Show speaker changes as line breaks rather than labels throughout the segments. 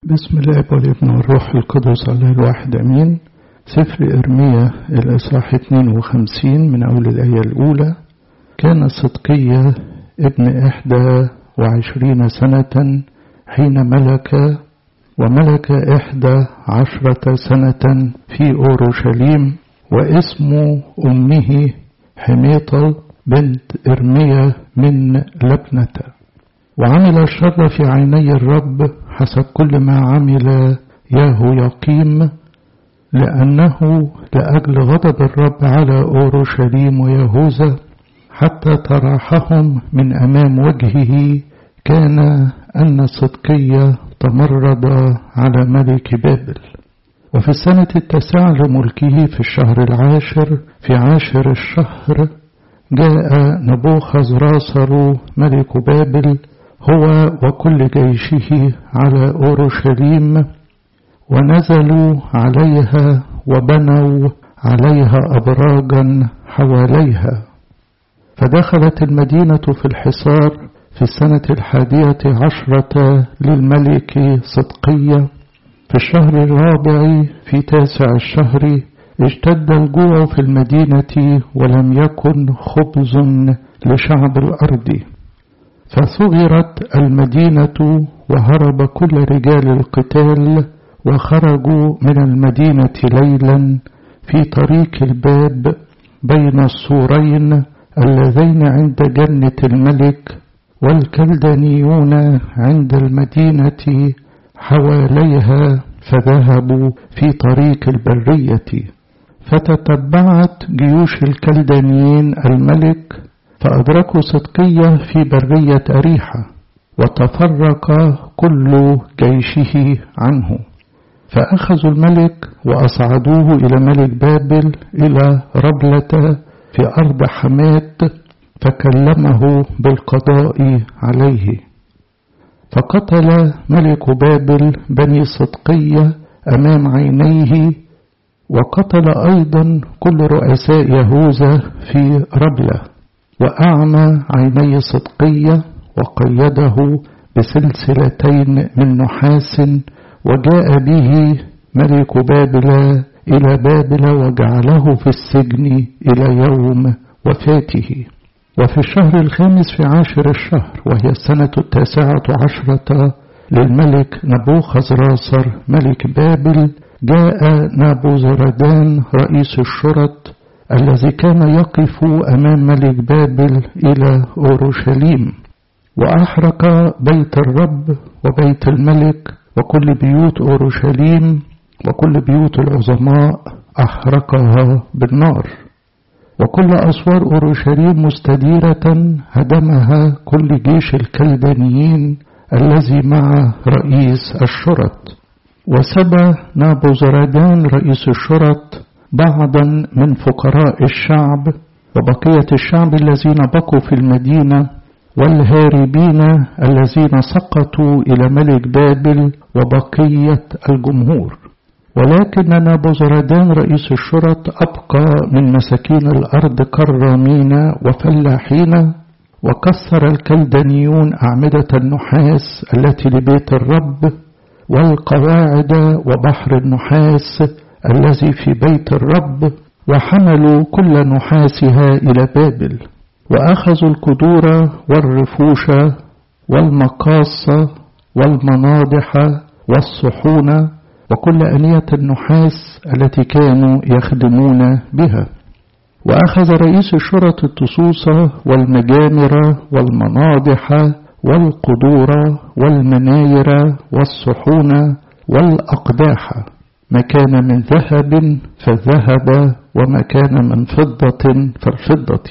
بسم الله والابن والروح القدس الله الواحد أمين سفر إرميا الإصحاح 52 من أول الآية الأولى كان صدقية ابن إحدى وعشرين سنة حين ملك وملك إحدى عشرة سنة في أورشليم واسم أمه حميطة بنت إرميا من لبنة وعمل الشر في عيني الرب حسب كل ما عمل ياهو يقيم لأنه لأجل غضب الرب على أورشليم ويهوذا حتى تراحهم من أمام وجهه كان أن صدقية تمرد على ملك بابل وفي السنة التاسعة لملكه في الشهر العاشر في عاشر الشهر جاء نبوخذ راسر ملك بابل هو وكل جيشه على أورشليم ونزلوا عليها وبنوا عليها أبراجا حواليها فدخلت المدينة في الحصار في السنة الحادية عشرة للملك صدقية في الشهر الرابع في تاسع الشهر اشتد الجوع في المدينة ولم يكن خبز لشعب الأرض فثغرت المدينة وهرب كل رجال القتال وخرجوا من المدينة ليلا في طريق الباب بين السورين اللذين عند جنة الملك والكلدانيون عند المدينة حواليها فذهبوا في طريق البرية فتتبعت جيوش الكلدانيين الملك فأدركوا صدقية في برية أريحة وتفرق كل جيشه عنه فأخذوا الملك وأصعدوه إلى ملك بابل إلى ربلة في أرض حمات فكلمه بالقضاء عليه فقتل ملك بابل بني صدقية أمام عينيه وقتل أيضا كل رؤساء يهوذا في ربلة وأعمى عيني صدقية وقيده بسلسلتين من نحاس وجاء به ملك بابل إلى بابل وجعله في السجن إلى يوم وفاته وفي الشهر الخامس في عاشر الشهر وهي السنة التاسعة عشرة للملك نبوخذ راسر ملك بابل جاء نابوزردان رئيس الشرط الذي كان يقف أمام ملك بابل إلى أورشليم وأحرق بيت الرب وبيت الملك وكل بيوت أورشليم وكل بيوت العظماء أحرقها بالنار وكل أسوار أورشليم مستديرة هدمها كل جيش الكلدانيين الذي مع رئيس الشرط وسبى نابوزردان رئيس الشرط بعضا من فقراء الشعب وبقية الشعب الذين بقوا في المدينة والهاربين الذين سقطوا إلى ملك بابل وبقية الجمهور ولكن نابوزردان رئيس الشرط أبقى من مساكين الأرض كرامين وفلاحين وكسر الكلدانيون أعمدة النحاس التي لبيت الرب والقواعد وبحر النحاس الذي في بيت الرب وحملوا كل نحاسها إلى بابل وأخذوا الكدور والرفوش والمقاص والمناضح والصحون وكل أنية النحاس التي كانوا يخدمون بها وأخذ رئيس الشرط التصوص والمجامر والمناضح والقدور والمناير والصحون والأقداح ما كان من ذهب فالذهب وما كان من فضة فالفضة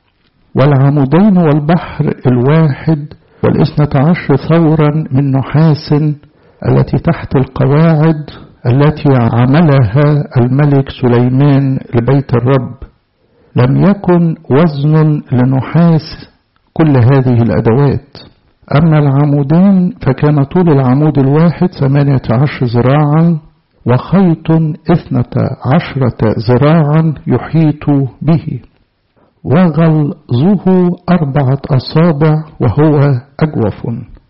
والعمودين والبحر الواحد والاثنة عشر ثورا من نحاس التي تحت القواعد التي عملها الملك سليمان لبيت الرب لم يكن وزن لنحاس كل هذه الأدوات أما العمودان فكان طول العمود الواحد ثمانية عشر ذراعا وخيط اثنة عشرة ذراعا يحيط به وغلظه أربعة أصابع وهو أجوف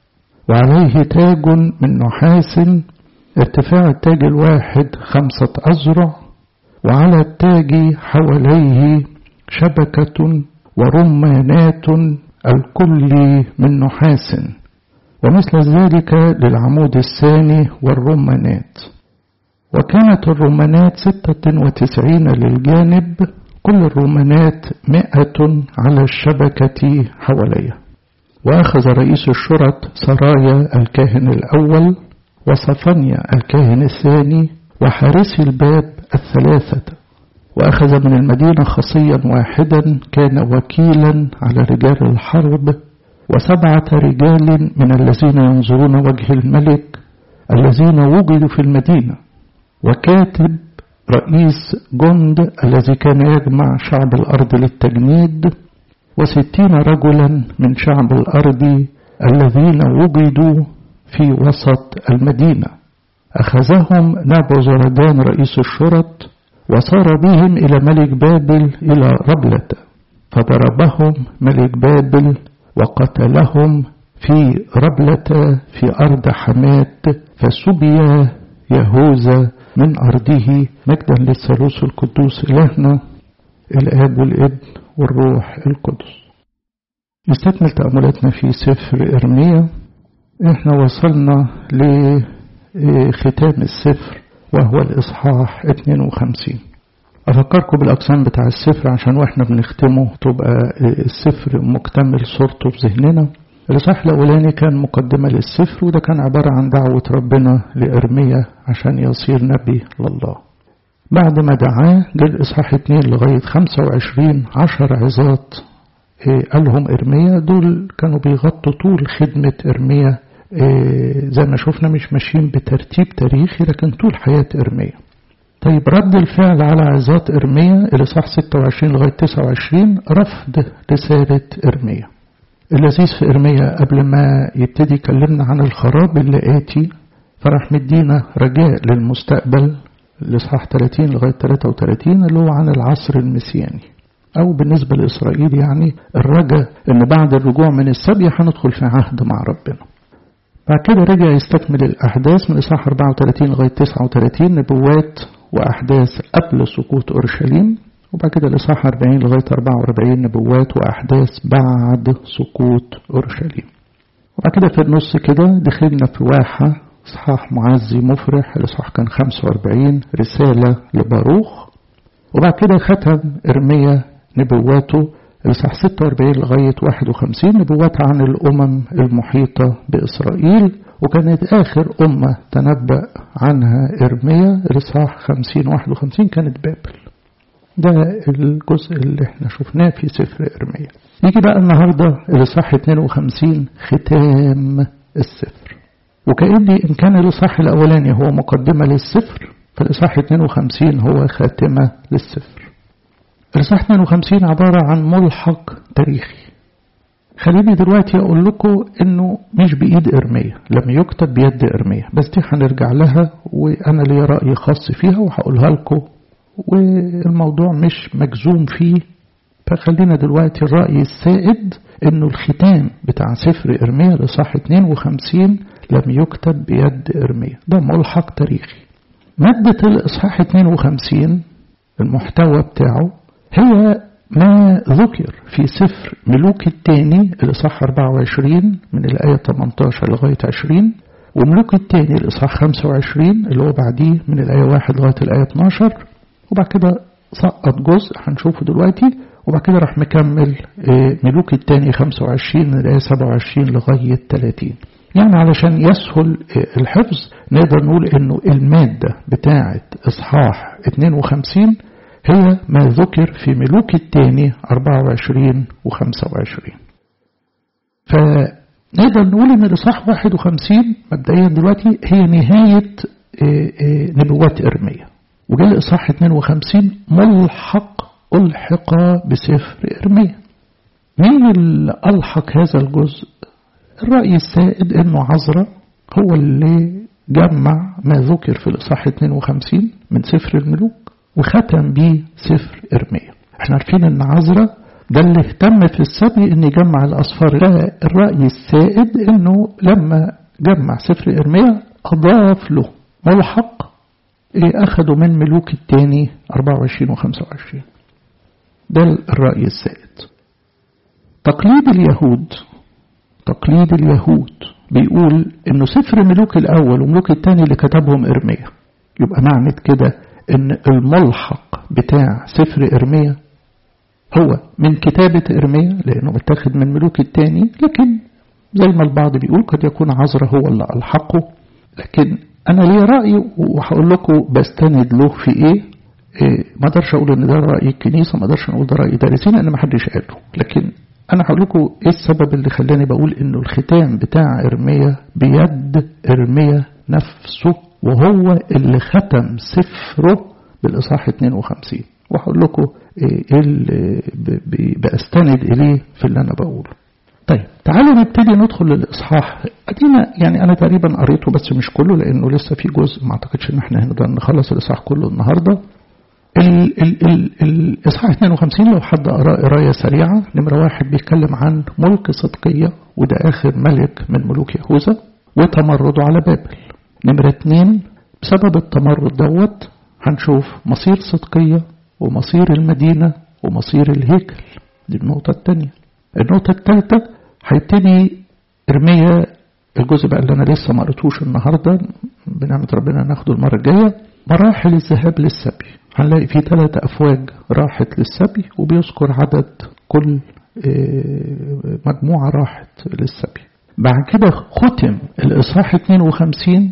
وعليه تاج من نحاس ارتفاع التاج الواحد خمسة أذرع وعلى التاج حواليه شبكة ورمانات الكل من نحاس ومثل ذلك للعمود الثاني والرمانات وكانت الرمانات ستة وتسعين للجانب كل الرمانات مئة على الشبكة حواليها وأخذ رئيس الشرط سرايا الكاهن الأول وصفنيا الكاهن الثاني وحارسي الباب الثلاثة وأخذ من المدينة خصيا واحدا كان وكيلا على رجال الحرب وسبعة رجال من الذين ينظرون وجه الملك الذين وجدوا في المدينة وكاتب رئيس جند الذي كان يجمع شعب الأرض للتجنيد وستين رجلا من شعب الأرض الذين وجدوا في وسط المدينة أخذهم نابوزردان رئيس الشرط وصار بهم إلى ملك بابل إلى ربلة فضربهم ملك بابل وقتلهم في ربلة في أرض حمات فسبي يهوذا من أرضه مجدا للثالوث القدوس إلهنا الآب والابن والروح القدس نستكمل تأملاتنا في سفر إرميا احنا وصلنا لختام السفر وهو الإصحاح 52 أفكركم بالأقسام بتاع السفر عشان وإحنا بنختمه تبقى السفر مكتمل صورته في ذهننا الإصحاح الأولاني كان مقدمة للسفر وده كان عبارة عن دعوة ربنا لإرميا عشان يصير نبي لله بعد ما دعاه جه الإصحاح 2 لغاية 25 عشر عظات قالهم إرميا دول كانوا بيغطوا طول خدمة إرميا زي ما شفنا مش ماشيين بترتيب تاريخي لكن طول حياة إرميا طيب رد الفعل على عظات إرميا الإصحاح 26 لغاية 29 رفض رسالة إرميا اللذيذ في إرميا قبل ما يبتدي يكلمنا عن الخراب اللي آتي فراح مدينا رجاء للمستقبل الإصحاح 30 لغاية 33 اللي هو عن العصر المسياني أو بالنسبة لإسرائيل يعني الرجاء إن بعد الرجوع من السبي هندخل في عهد مع ربنا بعد كده رجع يستكمل الأحداث من إصحاح 34 لغاية 39 نبوات وأحداث قبل سقوط أورشليم وبعد كده الإصحاح 40 لغاية 44 نبوات وأحداث بعد سقوط أورشليم وبعد كده في النص كده دخلنا في واحة إصحاح معزي مفرح الإصحاح كان 45 رسالة لباروخ وبعد كده ختم إرميا نبواته الإصحاح 46 لغاية 51 نبوات عن الأمم المحيطة بإسرائيل وكانت آخر أمة تنبأ عنها إرميا الإصحاح 50 51 كانت بابل ده الجزء اللي احنا شفناه في سفر إرميا يجي بقى النهاردة الإصحاح 52 ختام السفر وكأني إن كان الإصحاح الأولاني هو مقدمة للسفر فالإصحاح 52 هو خاتمة للسفر الإصحاح 52 عبارة عن ملحق تاريخي خليني دلوقتي أقول لكم إنه مش بإيد إرميا لم يكتب بيد إرميا بس دي هنرجع لها وأنا لي رأي خاص فيها وهقولها لكم والموضوع مش مجزوم فيه فخلينا دلوقتي الرأي السائد إنه الختام بتاع سفر إرميا لصح 52 لم يكتب بيد إرميا ده ملحق تاريخي مادة الإصحاح 52 المحتوى بتاعه هي ما ذكر في سفر ملوك الثاني الإصحاح 24 من الآية 18 لغاية 20 وملوك الثاني الإصحاح 25 اللي هو بعديه من الآية 1 لغاية الآية 12 وبعد كده سقط جزء هنشوفه دلوقتي وبعد كده راح مكمل ملوك الثاني 25 من الآية 27 لغاية 30 يعني علشان يسهل الحفظ نقدر نقول انه المادة بتاعة اصحاح 52 هي ما ذكر في ملوك الثاني 24 و 25 فنقدر نقول ان الاصحاح 51 مبدئيا دلوقتي هي نهاية نبوات ارميا وجاء الاصحاح 52 ملحق ألحق بسفر إرميا مين اللي ألحق هذا الجزء الرأي السائد أنه عزرا هو اللي جمع ما ذكر في الإصحاح 52 من سفر الملوك وختم بيه سفر إرميا احنا عارفين أن عزرا ده اللي اهتم في السبي أن يجمع الأصفار ده الرأي السائد أنه لما جمع سفر إرميا أضاف له ملحق أخده من ملوك الثاني 24 و 25 ده الرأي السائد تقليد اليهود تقليد اليهود بيقول انه سفر ملوك الاول وملوك الثاني اللي كتبهم ارميا يبقى معنى كده ان الملحق بتاع سفر ارميا هو من كتابة ارميا لانه متاخد من ملوك الثاني لكن زي ما البعض بيقول قد يكون عذرا هو اللي الحقه لكن انا لي رأي وهقول لكم بستند له في ايه, إيه ما اقدرش اقول ان ده رأي الكنيسة ما اقدرش اقول ده رأي دارسين لان ما حدش قاله لكن أنا هقول لكم إيه السبب اللي خلاني بقول إنه الختام بتاع إرميا بيد إرميا نفسه وهو اللي ختم سفره بالإصحاح 52 وهقول لكم إيه اللي بأستند إليه في اللي أنا بقوله. طيب تعالوا نبتدي ندخل للإصحاح أدينا يعني أنا تقريبا قريته بس مش كله لأنه لسه في جزء ما أعتقدش إن إحنا هنقدر نخلص الإصحاح كله النهارده الإصحاح 52 لو حد قرأ قراية سريعة نمرة واحد بيتكلم عن ملك صدقية وده آخر ملك من ملوك يهوذا وتمرده على بابل نمرة اتنين بسبب التمرد دوت هنشوف مصير صدقية ومصير المدينة ومصير الهيكل دي النقطة التانية النقطة التالتة هيبتدي إرميا الجزء بقى اللي أنا لسه ما قريتوش النهاردة بنعمة ربنا ناخده المرة الجاية مراحل الذهاب للسبي هنلاقي في ثلاث أفواج راحت للسبي وبيذكر عدد كل مجموعة راحت للسبي بعد كده ختم الإصحاح 52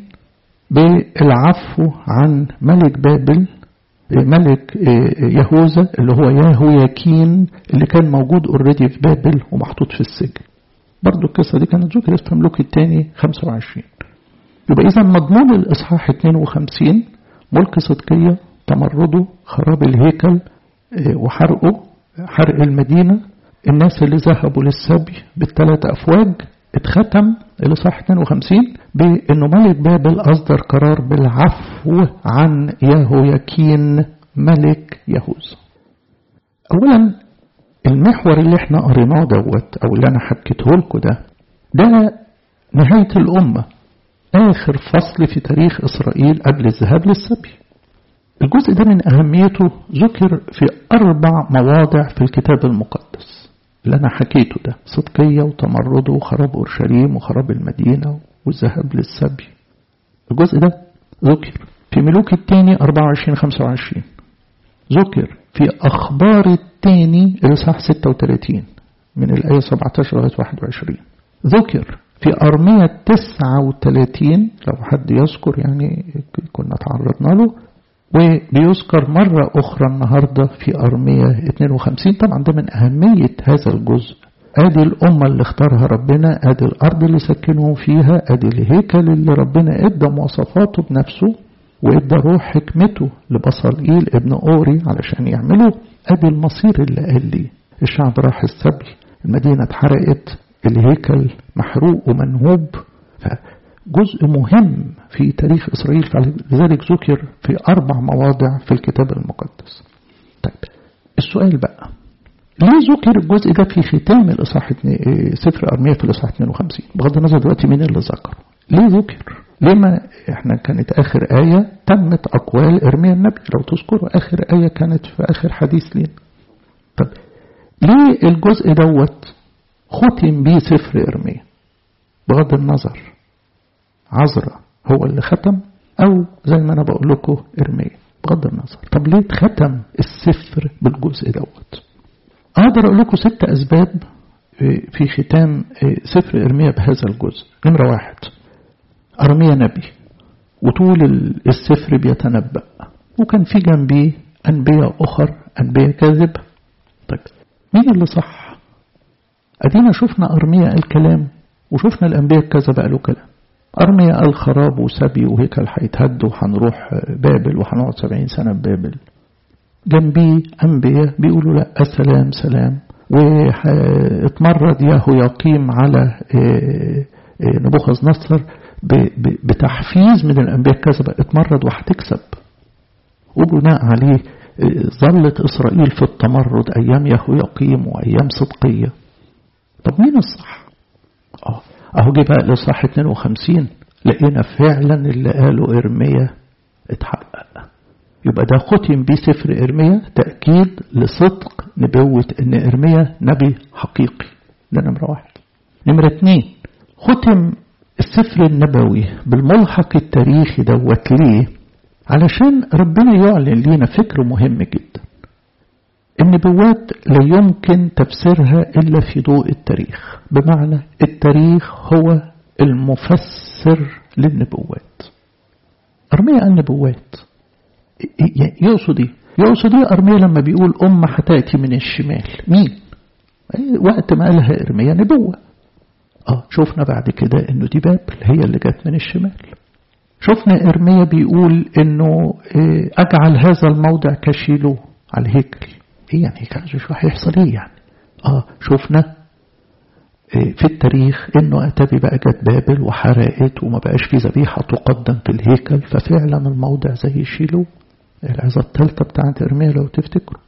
بالعفو عن ملك بابل ملك يهوذا اللي هو ياهوياكين اللي كان موجود اوريدي في بابل ومحطوط في السجن برضو القصة دي كانت ذكرت في ملوك الثاني 25 يبقى إذا مضمون الإصحاح 52 ملك صدقية تمرده خراب الهيكل وحرقه حرق المدينة الناس اللي ذهبوا للسبي بالثلاث أفواج اتختم الإصحاح 52 بأنه ملك بابل أصدر قرار بالعفو عن ياهوياكين ملك يهوذا أولا المحور اللي احنا قريناه دوت أو اللي أنا حكيته لكم ده ده نهاية الأمة آخر فصل في تاريخ إسرائيل قبل الذهاب للسبي الجزء ده من أهميته ذكر في أربع مواضع في الكتاب المقدس اللي أنا حكيته ده صدقية وتمرده وخراب أورشليم وخراب المدينة والذهاب للسبي الجزء ده ذكر في ملوك الثاني 24 25 ذكر في أخبار الثاني الإصحاح 36 من الآية 17 لغاية 21 ذكر في أرمية 39 لو حد يذكر يعني كنا تعرضنا له وبيذكر مرة أخرى النهاردة في أرمية 52 طبعا ده من أهمية هذا الجزء ادي الأمة اللي اختارها ربنا ادي الأرض اللي سكنهم فيها ادي الهيكل اللي ربنا ادى مواصفاته بنفسه وادى روح حكمته لبصلئيل ابن أوري علشان يعمله ادي المصير اللي قال لي الشعب راح السبي المدينة اتحرقت الهيكل محروق ومنهوب فجزء مهم في تاريخ إسرائيل فلذلك ذكر في أربع مواضع في الكتاب المقدس طيب السؤال بقى ليه ذكر الجزء ده في ختام الإصحاح سفر أرمية في الإصحاح 52 بغض النظر دلوقتي مين اللي ذكر ليه ذكر ليه ما احنا كانت آخر آية تمت أقوال إرميا النبي لو تذكروا آخر آية كانت في آخر حديث لين طب ليه الجزء دوت ختم بيه سفر إرميا بغض النظر عذرا هو اللي ختم أو زي ما أنا بقول لكم إرميا بغض النظر طب ليه ختم السفر بالجزء دوت أقدر أقول لكم ست أسباب في ختام سفر إرميا بهذا الجزء نمرة واحد أرميا نبي وطول السفر بيتنبأ وكان في جنبيه أنبياء أخر أنبياء كاذب طيب مين اللي صح أدينا شفنا أرميا الكلام وشفنا الأنبياء الكذب قالوا كلام أرميا قال خراب وسبي وهيكل هيتهد وهنروح بابل وهنقعد سبعين سنة ببابل جنبيه أنبياء بيقولوا لا السلام سلام واتمرد ياهو يقيم على نبوخذ نصر بتحفيز من الأنبياء الكذبة اتمرد وهتكسب وبناء عليه ظلت إسرائيل في التمرد أيام يهو يقيم وأيام صدقية طب مين الصح؟ آه أهو جه بقى لصح 52 لقينا فعلا اللي قاله إرميا اتحقق يبقى ده ختم بيه سفر إرميا تأكيد لصدق نبوة إن إرميا نبي حقيقي ده نمرة واحد نمرة اتنين ختم السفر النبوي بالملحق التاريخي دوت ليه علشان ربنا يعلن لينا فكر مهم جدا النبوات لا يمكن تفسيرها إلا في ضوء التاريخ بمعنى التاريخ هو المفسر للنبوات أرمية النبوات يقصد ايه يقصد ايه أرمية لما بيقول أمة هتأتي من الشمال مين وقت ما قالها إرميا نبوة اه شفنا بعد كده انه دي بابل هي اللي جت من الشمال شفنا إرميا بيقول انه اجعل هذا الموضع كشيلو على الهيكل ايه يعني هيكل شو هيحصل ايه يعني اه شفنا في التاريخ انه اتابي بقى جت بابل وحرقت وما بقاش في ذبيحه تقدم في الهيكل ففعلا الموضع زي شيلو العظة الثالثة بتاعت إرميا لو تفتكروا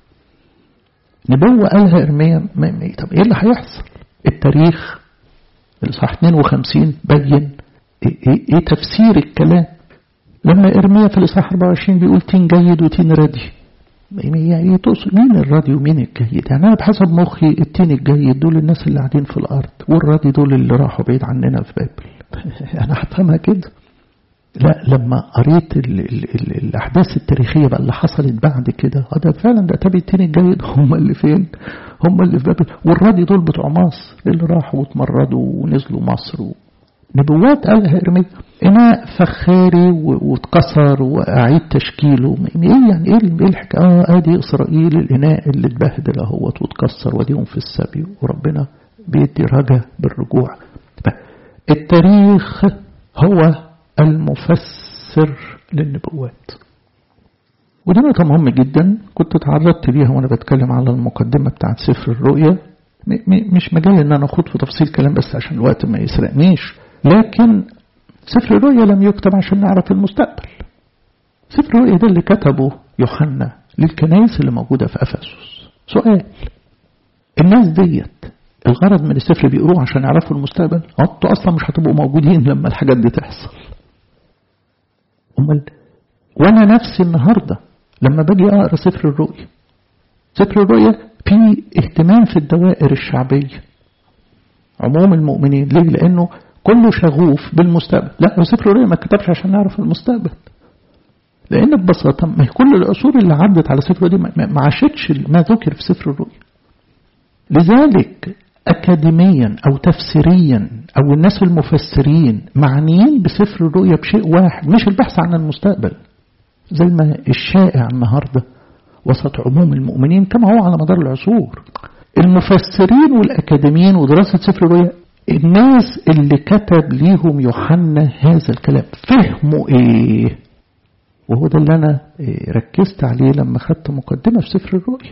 نبوة قالها إرميا طب إيه اللي هيحصل التاريخ الإصحاح 52 بين إيه, إيه, إيه تفسير الكلام لما إرميا في الإصحاح 24 بيقول تين جيد وتين ردي يعني تقصد مين الردي ومين الجيد يعني أنا بحسب مخي التين الجيد دول الناس اللي قاعدين في الأرض والردي دول اللي راحوا بعيد عننا في بابل أنا هفهمها كده لا لما قريت ال ال ال الأحداث التاريخية بقى اللي حصلت بعد كده ده فعلا ده تابع التين الجيد هم اللي فين هم اللي في بابل والرادي دول بتوع مصر اللي راحوا واتمردوا ونزلوا مصر و... نبوات قالها إرميا إناء فخاري واتكسر وأعيد تشكيله إيه يعني إيه الحكاية آه آدي إسرائيل الإناء اللي اتبهدل أهوت واتكسر وديهم في السبي وربنا بيدي رجا بالرجوع التاريخ هو المفسر للنبوات ودي نقطة مهمة جدا كنت تعرضت ليها وأنا بتكلم على المقدمة بتاعت سفر الرؤيا مش مجال إن أنا أخوض في تفصيل كلام بس عشان الوقت ما يسرقنيش لكن سفر الرؤيا لم يكتب عشان نعرف المستقبل سفر الرؤيا ده اللي كتبه يوحنا للكنائس اللي موجودة في أفسس سؤال الناس ديت الغرض من السفر بيقروه عشان يعرفوا المستقبل انتوا اصلا مش هتبقوا موجودين لما الحاجات دي تحصل امال وانا نفسي النهارده لما باجي اقرا سفر الرؤيا سفر الرؤيا فيه اهتمام في الدوائر الشعبيه عموم المؤمنين ليه لانه كله شغوف بالمستقبل لا سفر الرؤيا ما كتبش عشان نعرف المستقبل لان ببساطه ما كل العصور اللي عدت على سفر الرؤيا ما عاشتش ما ذكر في سفر الرؤيا لذلك أكاديميا أو تفسيريا أو الناس المفسرين معنيين بسفر الرؤيا بشيء واحد مش البحث عن المستقبل زي ما الشائع النهاردة وسط عموم المؤمنين كما هو على مدار العصور المفسرين والأكاديميين ودراسة سفر الرؤيا الناس اللي كتب ليهم يوحنا هذا الكلام فهموا ايه وهو ده اللي انا ركزت عليه لما خدت مقدمة في سفر الرؤيا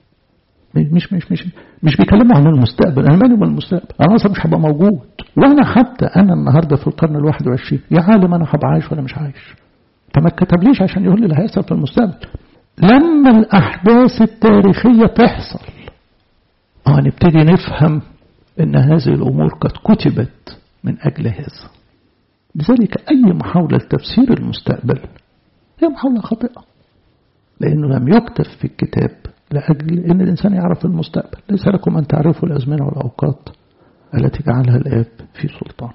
مش مش مش مش بيكلموا عن المستقبل انا مالي بالمستقبل انا اصلا مش هبقى موجود وانا حتى انا النهارده في القرن الواحد وعشرين يا عالم انا هبقى عايش ولا مش عايش فما كتبليش عشان يقول لي اللي هيحصل في المستقبل لما الاحداث التاريخيه تحصل اه نبتدي نفهم ان هذه الامور قد كتبت من اجل هذا لذلك اي محاوله لتفسير المستقبل هي محاوله خاطئه لانه لم يكتب في الكتاب لأجل أن الإنسان يعرف المستقبل ليس لكم أن تعرفوا الأزمنة والأوقات التي جعلها الآب في سلطان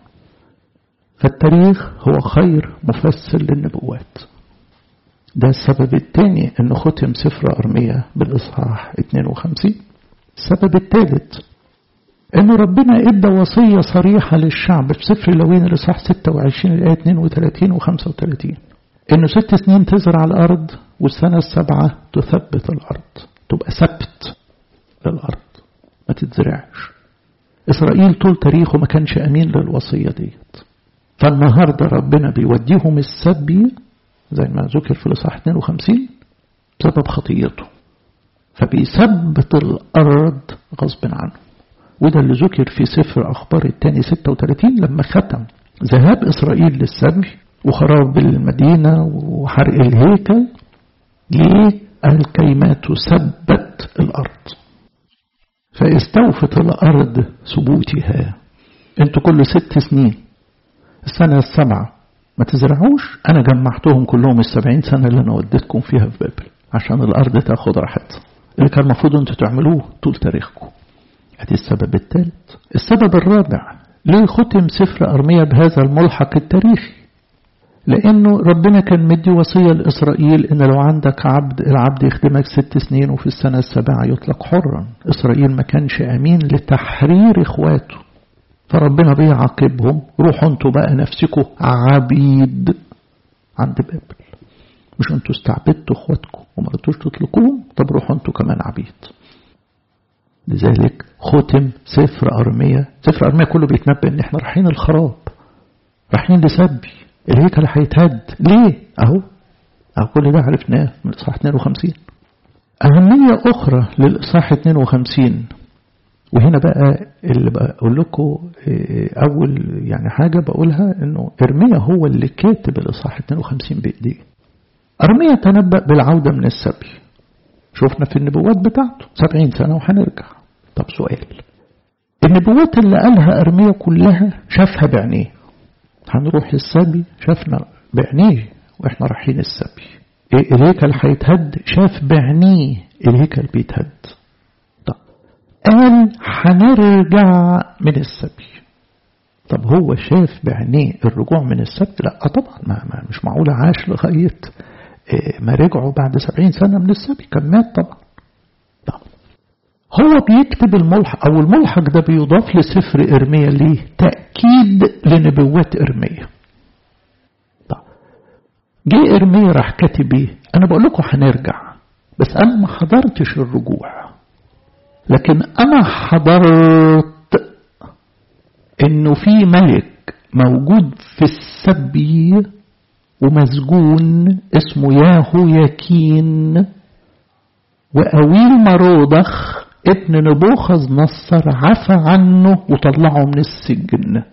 فالتاريخ هو خير مفسر للنبوات ده السبب الثاني أنه ختم سفر أرمية بالإصحاح 52 السبب الثالث أن ربنا إدى وصية صريحة للشعب في سفر لوين الإصحاح 26 الآية 32 و 35 إنه ست سنين تزرع الأرض والسنة السبعة تثبت الأرض تبقى سبت للأرض ما تتزرعش إسرائيل طول تاريخه ما كانش أمين للوصية ديت فالنهاردة ربنا بيوديهم السبي زي ما ذكر في الإصحاح 52 بسبب خطيته فبيثبت الأرض غصب عنه وده اللي ذكر في سفر أخبار الثاني 36 لما ختم ذهاب إسرائيل للسبي وخراب المدينة وحرق الهيكل ليه؟ قال كيما تثبت الأرض فاستوفت الأرض ثبوتها انتوا كل ست سنين السنة السبعة ما تزرعوش أنا جمعتهم كلهم السبعين سنة اللي أنا وديتكم فيها في بابل عشان الأرض تاخد راحتها اللي كان المفروض أنتوا تعملوه طول تاريخكم ادي السبب الثالث السبب الرابع ليه ختم سفر أرميا بهذا الملحق التاريخي لأنه ربنا كان مدي وصية لإسرائيل إن لو عندك عبد العبد يخدمك ست سنين وفي السنة السابعة يطلق حرا إسرائيل ما كانش أمين لتحرير إخواته فربنا بيعاقبهم روحوا انتوا بقى نفسكم عبيد عند بابل مش انتوا استعبدتوا اخواتكم وما رضيتوش تطلقوهم طب روحوا انتوا كمان عبيد لذلك ختم سفر أرمية سفر أرمية كله بيتنبأ ان احنا رايحين الخراب رايحين لسبي الهيكل هيتهد ليه اهو اهو كل ده عرفناه من الاصحاح 52 أهمية أخرى للإصحاح 52 وهنا بقى اللي بقول لكم أول يعني حاجة بقولها إنه إرميا هو اللي كاتب الإصحاح 52 بإيديه أرميا تنبأ بالعودة من السبي شفنا في النبوات بتاعته 70 سنة وهنرجع طب سؤال النبوات اللي قالها أرميا كلها شافها بعينيه هنروح السبي شافنا بعينيه واحنا رايحين السبي إيه الهيكل هيتهد شاف بعينيه الهيكل بيتهد طب قال هنرجع من السبي طب هو شاف بعينيه الرجوع من السبي لا طبعا ما, ما مش معقول عاش لغاية إيه ما رجعوا بعد سبعين سنة من السبي كان مات طبعا طب هو بيكتب الملحق أو الملحق ده بيضاف لسفر إرميا ليه تأكيد لنبوات إرميا جه إرميا راح كاتب ايه أنا بقول لكم هنرجع بس أنا ما حضرتش الرجوع لكن أنا حضرت إنه في ملك موجود في السبي ومسجون اسمه ياهو يكين وأويل مرودخ ابن نبوخذ نصر عفى عنه وطلعه من السجن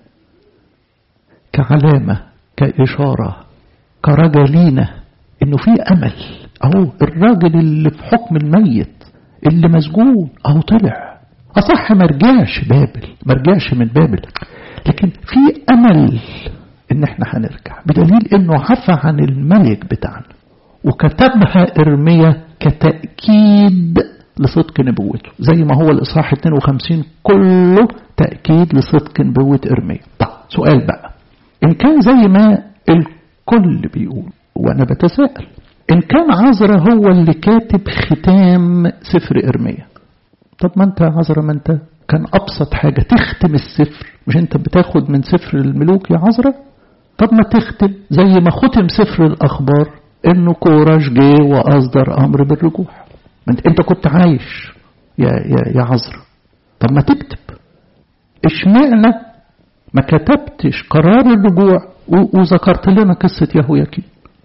كعلامة كإشارة كرجلينة انه في امل اهو الراجل اللي في حكم الميت اللي مسجون اهو طلع اصح ما رجعش بابل ما رجعش من بابل لكن في امل ان احنا هنرجع بدليل انه عفى عن الملك بتاعنا وكتبها ارميا كتأكيد لصدق نبوته زي ما هو الاصحاح 52 كله تأكيد لصدق نبوة ارميا طب سؤال بقى ان كان زي ما الكل بيقول وانا بتساءل ان كان عزرا هو اللي كاتب ختام سفر ارميا طب ما انت عزرا ما انت كان ابسط حاجة تختم السفر مش انت بتاخد من سفر الملوك يا عزرا طب ما تختم زي ما ختم سفر الاخبار انه كورش جه واصدر امر بالرجوع انت, انت كنت عايش يا يا يا عزرا طب ما تكتب اشمعنى ما كتبتش قرار الرجوع وذكرت لنا قصة يهوياكين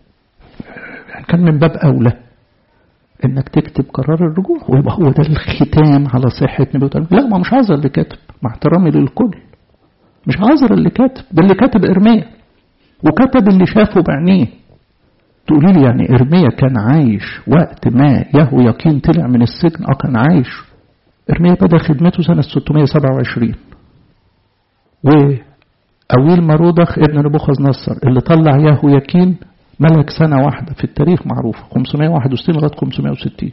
كان من باب أولى إنك تكتب قرار الرجوع ويبقى هو ده الختام على صحة نبوة لا ما مش عذر اللي كاتب مع احترامي للكل مش عذر اللي كاتب ده اللي كاتب إرميا وكتب اللي شافه بعينيه تقولي لي يعني إرميا كان عايش وقت ما يهوياكين طلع من السجن اه كان عايش إرميا بدأ خدمته سنة 627 و أويل مرودخ ابن نبوخذ نصر اللي طلع ياهو يكين ملك سنة واحدة في التاريخ معروفة 561 لغاية 560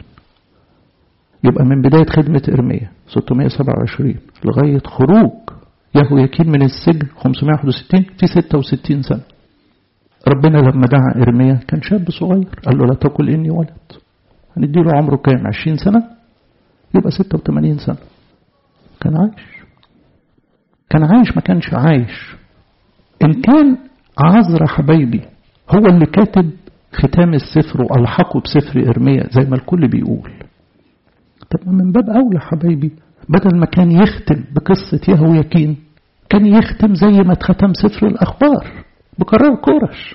يبقى من بداية خدمة إرميا 627 لغاية خروج ياهو يكين من السجن 561 في 66 سنة ربنا لما دعا إرميا كان شاب صغير قال له لا تقل إني ولد هنديله عمره كام 20 سنة يبقى 86 سنة كان عايش كان عايش ما كانش عايش إن كان عذرا حبايبي هو اللي كاتب ختام السفر وألحقه بسفر إرميا زي ما الكل بيقول طب من باب أولى حبايبي بدل ما كان يختم بقصة يهو يكين كان يختم زي ما اتختم سفر الأخبار بقرار كورش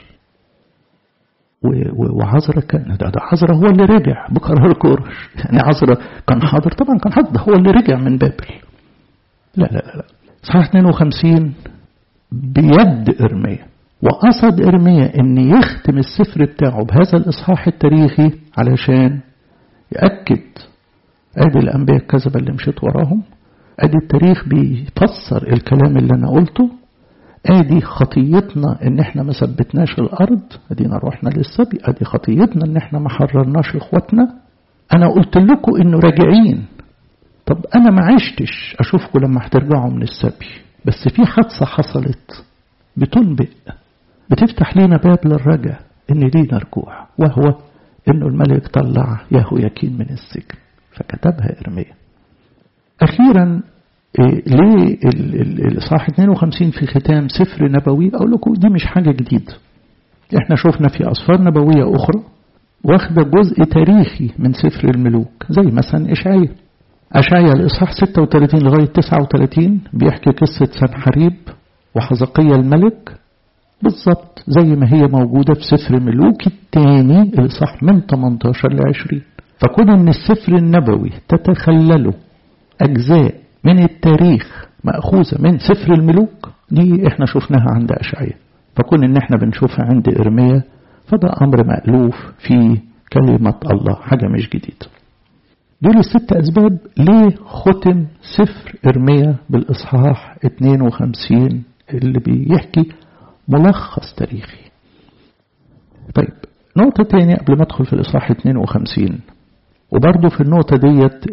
وعذرا كان ده, ده عذرا هو اللي رجع بقرار كورش يعني عذرا كان حاضر طبعا كان حاضر هو اللي رجع من بابل لا لا لا, لا. صحيح 52 بيد إرميا وقصد إرميا أن يختم السفر بتاعه بهذا الإصحاح التاريخي علشان يأكد أدي الأنبياء الكذبة اللي مشيت وراهم ادي التاريخ بيفسر الكلام اللي انا قلته ادي خطيتنا ان احنا ما ثبتناش الارض ادينا روحنا للسبي ادي خطيتنا ان احنا ما حررناش اخواتنا انا قلت لكم انه راجعين طب انا ما عشتش اشوفكم لما هترجعوا من السبي بس في حادثه حصلت بتنبئ بتفتح لينا باب للرجع ان لينا رجوع وهو انه الملك طلع يهو يكين من السجن فكتبها ارميا اخيرا إيه ليه الاصحاح 52 في ختام سفر نبوي اقول لكم دي مش حاجه جديده احنا شفنا في اسفار نبويه اخرى واخده جزء تاريخي من سفر الملوك زي مثلا اشعياء اشعياء الاصحاح 36 لغايه 39 بيحكي قصه سنحريب وحزقية الملك بالظبط زي ما هي موجودة في سفر ملوك الثاني الإصحاح من 18 ل 20 فكون إن السفر النبوي تتخلله أجزاء من التاريخ مأخوذة من سفر الملوك دي إحنا شفناها عند أشعياء فكون إن إحنا بنشوفها عند إرميا فده أمر مألوف في كلمة الله حاجة مش جديدة دول الست أسباب ليه ختم سفر إرميا بالإصحاح 52 اللي بيحكي ملخص تاريخي طيب نقطة تانية قبل ما ادخل في الإصحاح 52 وبرضه في النقطة ديت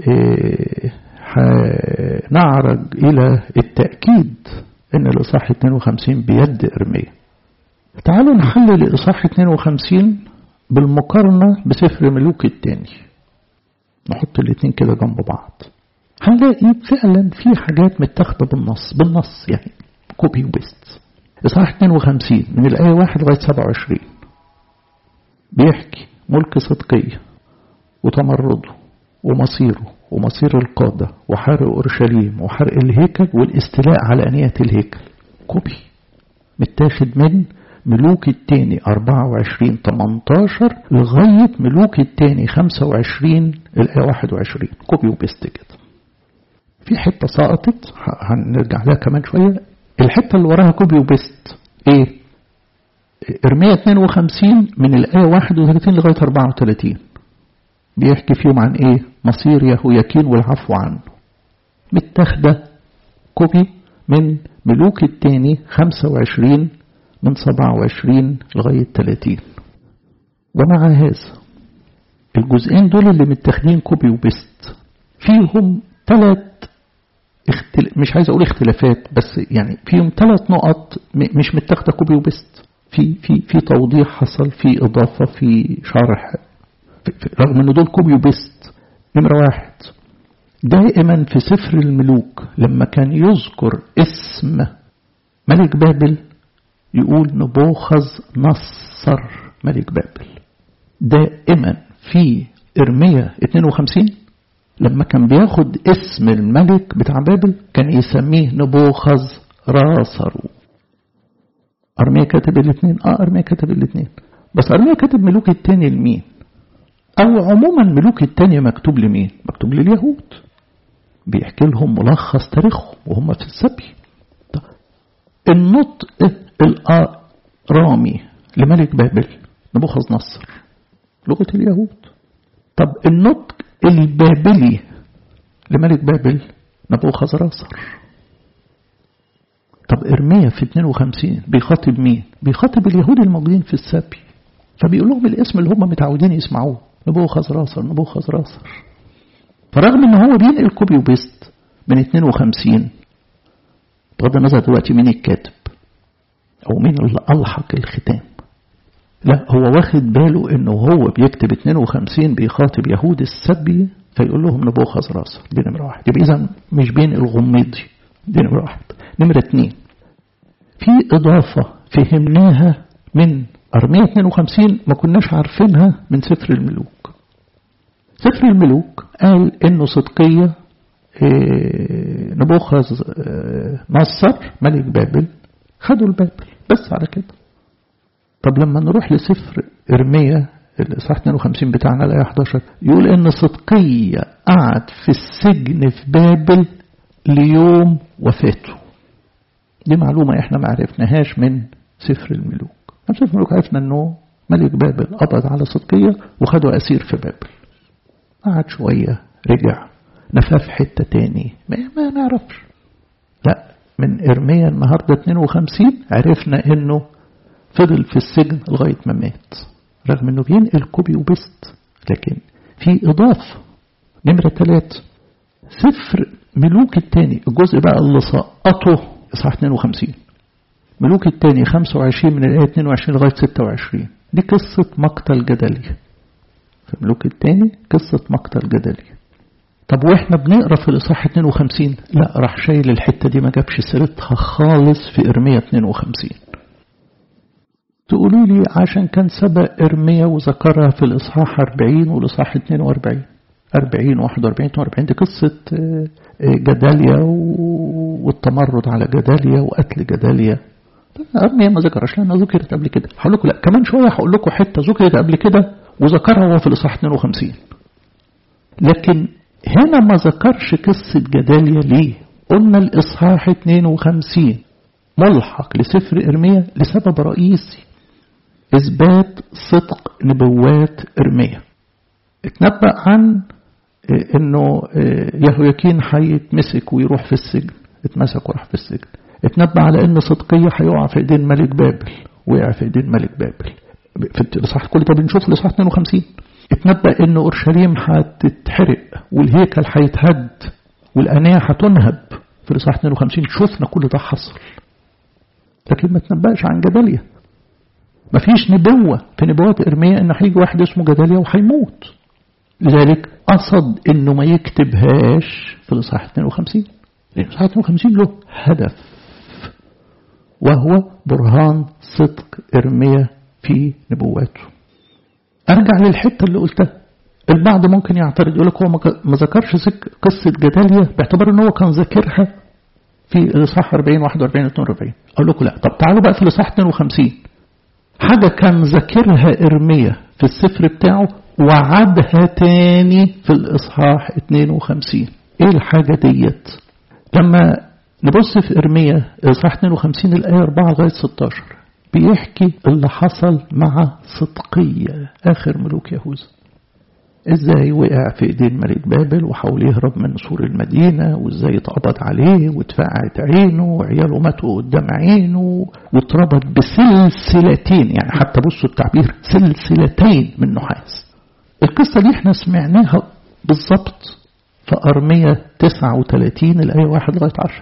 نعرج إلى التأكيد إن الإصحاح 52 بيد إرميا تعالوا نحلل الإصحاح 52 بالمقارنة بسفر ملوك التاني نحط الاتنين كده جنب بعض هنلاقي فعلا في حاجات متاخدة بالنص بالنص يعني كوبي وبيست إصحاح 52 من الآية 1 لغاية 27 بيحكي ملك صدقية وتمرده ومصيره ومصير القادة وحرق أورشليم وحرق الهيكل والاستيلاء على أنية الهيكل كوبي متاخد من ملوك التاني 24 18 لغاية ملوك التاني 25 الآية 21 كوبي وبيست كده في حتة سقطت هنرجع لها كمان شوية الحتة اللي وراها كوبي وبيست ايه ارمية 52 من الآية 31 لغاية 34 بيحكي فيهم عن ايه مصير يهوياكين والعفو عنه متاخدة كوبي من ملوك التاني 25 من 27 لغاية 30 ومع هذا الجزئين دول اللي متاخدين كوبي وبيست فيهم ثلاث اختل... مش عايز اقول اختلافات بس يعني فيهم ثلاث نقط م... مش متاخده كوبي وبيست في في في توضيح حصل في اضافه في شرح في... في... رغم ان دول كوبي وبيست نمره واحد دائما في سفر الملوك لما كان يذكر اسم ملك بابل يقول نبوخذ نصر ملك بابل دائما في إرميا 52 لما كان بياخد اسم الملك بتاع بابل كان يسميه نبوخذ راسر أرميا كاتب الاثنين اه أرميا كاتب الاثنين بس أرميا كاتب ملوك التاني لمين أو عموما ملوك التاني مكتوب لمين مكتوب لليهود بيحكي لهم ملخص تاريخهم وهم في السبي النطق الآرامي لملك بابل نبوخذ نصر لغة اليهود طب النطق البابلي لملك بابل نبوخذ راسر طب إرميا في 52 بيخاطب مين؟ بيخاطب اليهود الموجودين في السبي فبيقول لهم الاسم اللي هم متعودين يسمعوه نبوخذ راسر نبوخذ راسر فرغم ان هو بينقل كوبي وبيست من 52 بغض النظر دلوقتي مين الكاتب او مين اللي الحق الختام لا هو واخد باله انه هو بيكتب 52 بيخاطب يهود السبي فيقول لهم نبوخذ راسر دي نمره واحد يبقى اذا مش بين الغميضي دي نمره واحد نمره اتنين في اضافه فهمناها من أرمية 52 ما كناش عارفينها من سفر الملوك سفر الملوك قال انه صدقية نبوخذ نصر ملك بابل خدوا البابل بس على كده طب لما نروح لسفر إرميا الإصحاح 52 بتاعنا الآية 11 يقول إن صدقية قعد في السجن في بابل ليوم وفاته دي معلومة إحنا ما عرفناهاش من سفر الملوك من سفر الملوك عرفنا إنه ملك بابل قبض على صدقية وخده أسير في بابل قعد شوية رجع نفاه في حتة تاني ما, ما نعرفش لا من إرميا النهاردة 52 عرفنا إنه فضل في السجن لغاية ما مات رغم إنه بينقل كوبي وبست لكن في إضافة نمرة ثلاثة سفر ملوك الثاني الجزء بقى اللي سقطه إصحاح 52 ملوك الثاني 25 من الآية 22 لغاية 26 دي قصة مقتل جدلي في ملوك الثاني قصة مقتل جدلي طب واحنا بنقرا في الاصحاح 52 لا راح شايل الحته دي ما جابش سيرتها خالص في ارميا 52 تقولوا لي عشان كان سبق ارميا وذكرها في الاصحاح 40 والاصحاح 42 40 41 42 دي قصه جداليا والتمرد على جداليا وقتل جداليا ارميا ما ذكرش لانها ذكرت قبل كده هقول لكم لا كمان شويه هقول لكم حته ذكرت قبل كده وذكرها هو في الاصحاح 52 لكن هنا ما ذكرش قصة جداليا ليه قلنا الإصحاح 52 ملحق لسفر إرميا لسبب رئيسي إثبات صدق نبوات إرميا اتنبأ عن إنه يهوياكين هيتمسك ويروح في السجن اتمسك وراح في السجن اتنبأ على إن صدقية هيقع في إيدين ملك بابل وقع في إيدين ملك بابل في الإصحاح كل ده بنشوف الإصحاح 52 اتنبأ ان اورشليم هتتحرق والهيكل هيتهد والانيه هتنهب في الاصحاح 52 شفنا كل ده حصل لكن ما تنبأش عن جداليا ما فيش نبوة في نبوات إرميا إن هيجي واحد اسمه جداليا وهيموت لذلك قصد إنه ما يكتبهاش في الإصحاح 52 لأن الإصحاح 52 له هدف وهو برهان صدق إرميا في نبواته ارجع للحته اللي قلتها البعض ممكن يعترض يقول لك هو ما ذكرش قصه جداليا باعتبار ان هو كان ذاكرها في الاصحاح 40 41 42 اقول لكم لا طب تعالوا بقى في الاصحاح 52 حاجه كان ذاكرها ارميا في السفر بتاعه وعدها تاني في الاصحاح 52 ايه الحاجه ديت لما نبص في ارميا الاصحاح 52 الايه 4 لغايه 16 بيحكي اللي حصل مع صدقية آخر ملوك يهوذا ازاي وقع في ايدين ملك بابل وحاول يهرب من سور المدينة وازاي اتقبض عليه واتفقعت عينه وعياله ماتوا قدام عينه واتربط بسلسلتين يعني حتى بصوا التعبير سلسلتين من نحاس القصة دي احنا سمعناها بالظبط في أرمية 39 الآية 1 لغاية 10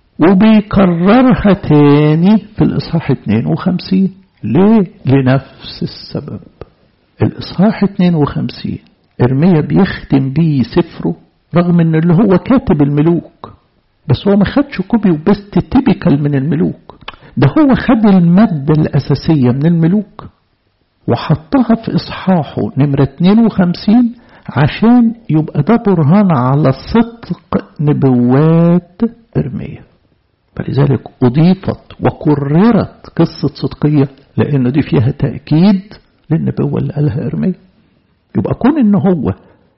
وبيكررها تاني في الإصحاح 52 ليه؟ لنفس السبب الإصحاح 52 إرميا بيختم بيه سفره رغم إن اللي هو كاتب الملوك بس هو ما خدش كوبي وبست تيبيكال من الملوك ده هو خد المادة الأساسية من الملوك وحطها في إصحاحه نمرة 52 عشان يبقى ده برهان على صدق نبوات إرميا فلذلك أضيفت وكررت قصة صدقية لأن دي فيها تأكيد للنبوة اللي قالها إرميا يبقى كون إن هو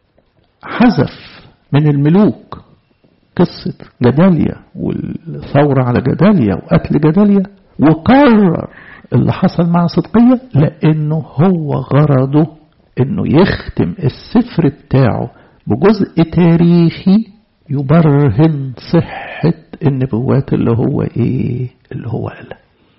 حذف من الملوك قصة جداليا والثورة على جداليا وقتل جداليا وكرر اللي حصل مع صدقية لأنه هو غرضه إنه يختم السفر بتاعه بجزء تاريخي يبرهن صحة النبوات اللي هو ايه اللي هو قالها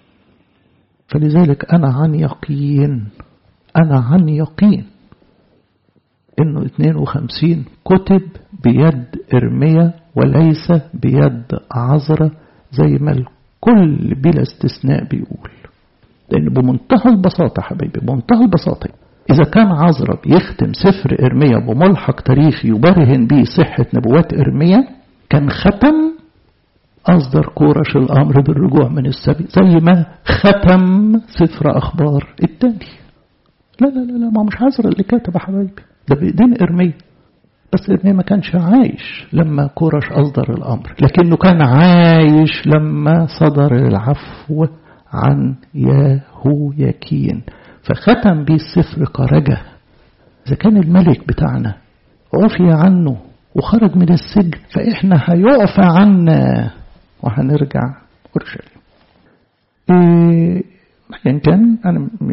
فلذلك انا عن يقين انا عن يقين انه 52 كتب بيد ارميا وليس بيد عذرة زي ما الكل بلا استثناء بيقول لان بمنتهى البساطة حبيبي بمنتهى البساطة إذا كان عذرة بيختم سفر إرميا بملحق تاريخي يبرهن به صحة نبوات إرميا كان ختم أصدر كورش الأمر بالرجوع من السبي زي ما ختم سفر أخبار التاني لا لا لا لا ما مش عذرة اللي كاتب يا حبايبي ده بإيدين إرميا بس إرميا ما كانش عايش لما كورش أصدر الأمر لكنه كان عايش لما صدر العفو عن ياهوياكين فختم بيه السفر كرجة إذا كان الملك بتاعنا عفي عنه وخرج من السجن فإحنا هيعفى عنا وهنرجع أورشليم إيه يعني كان أنا مش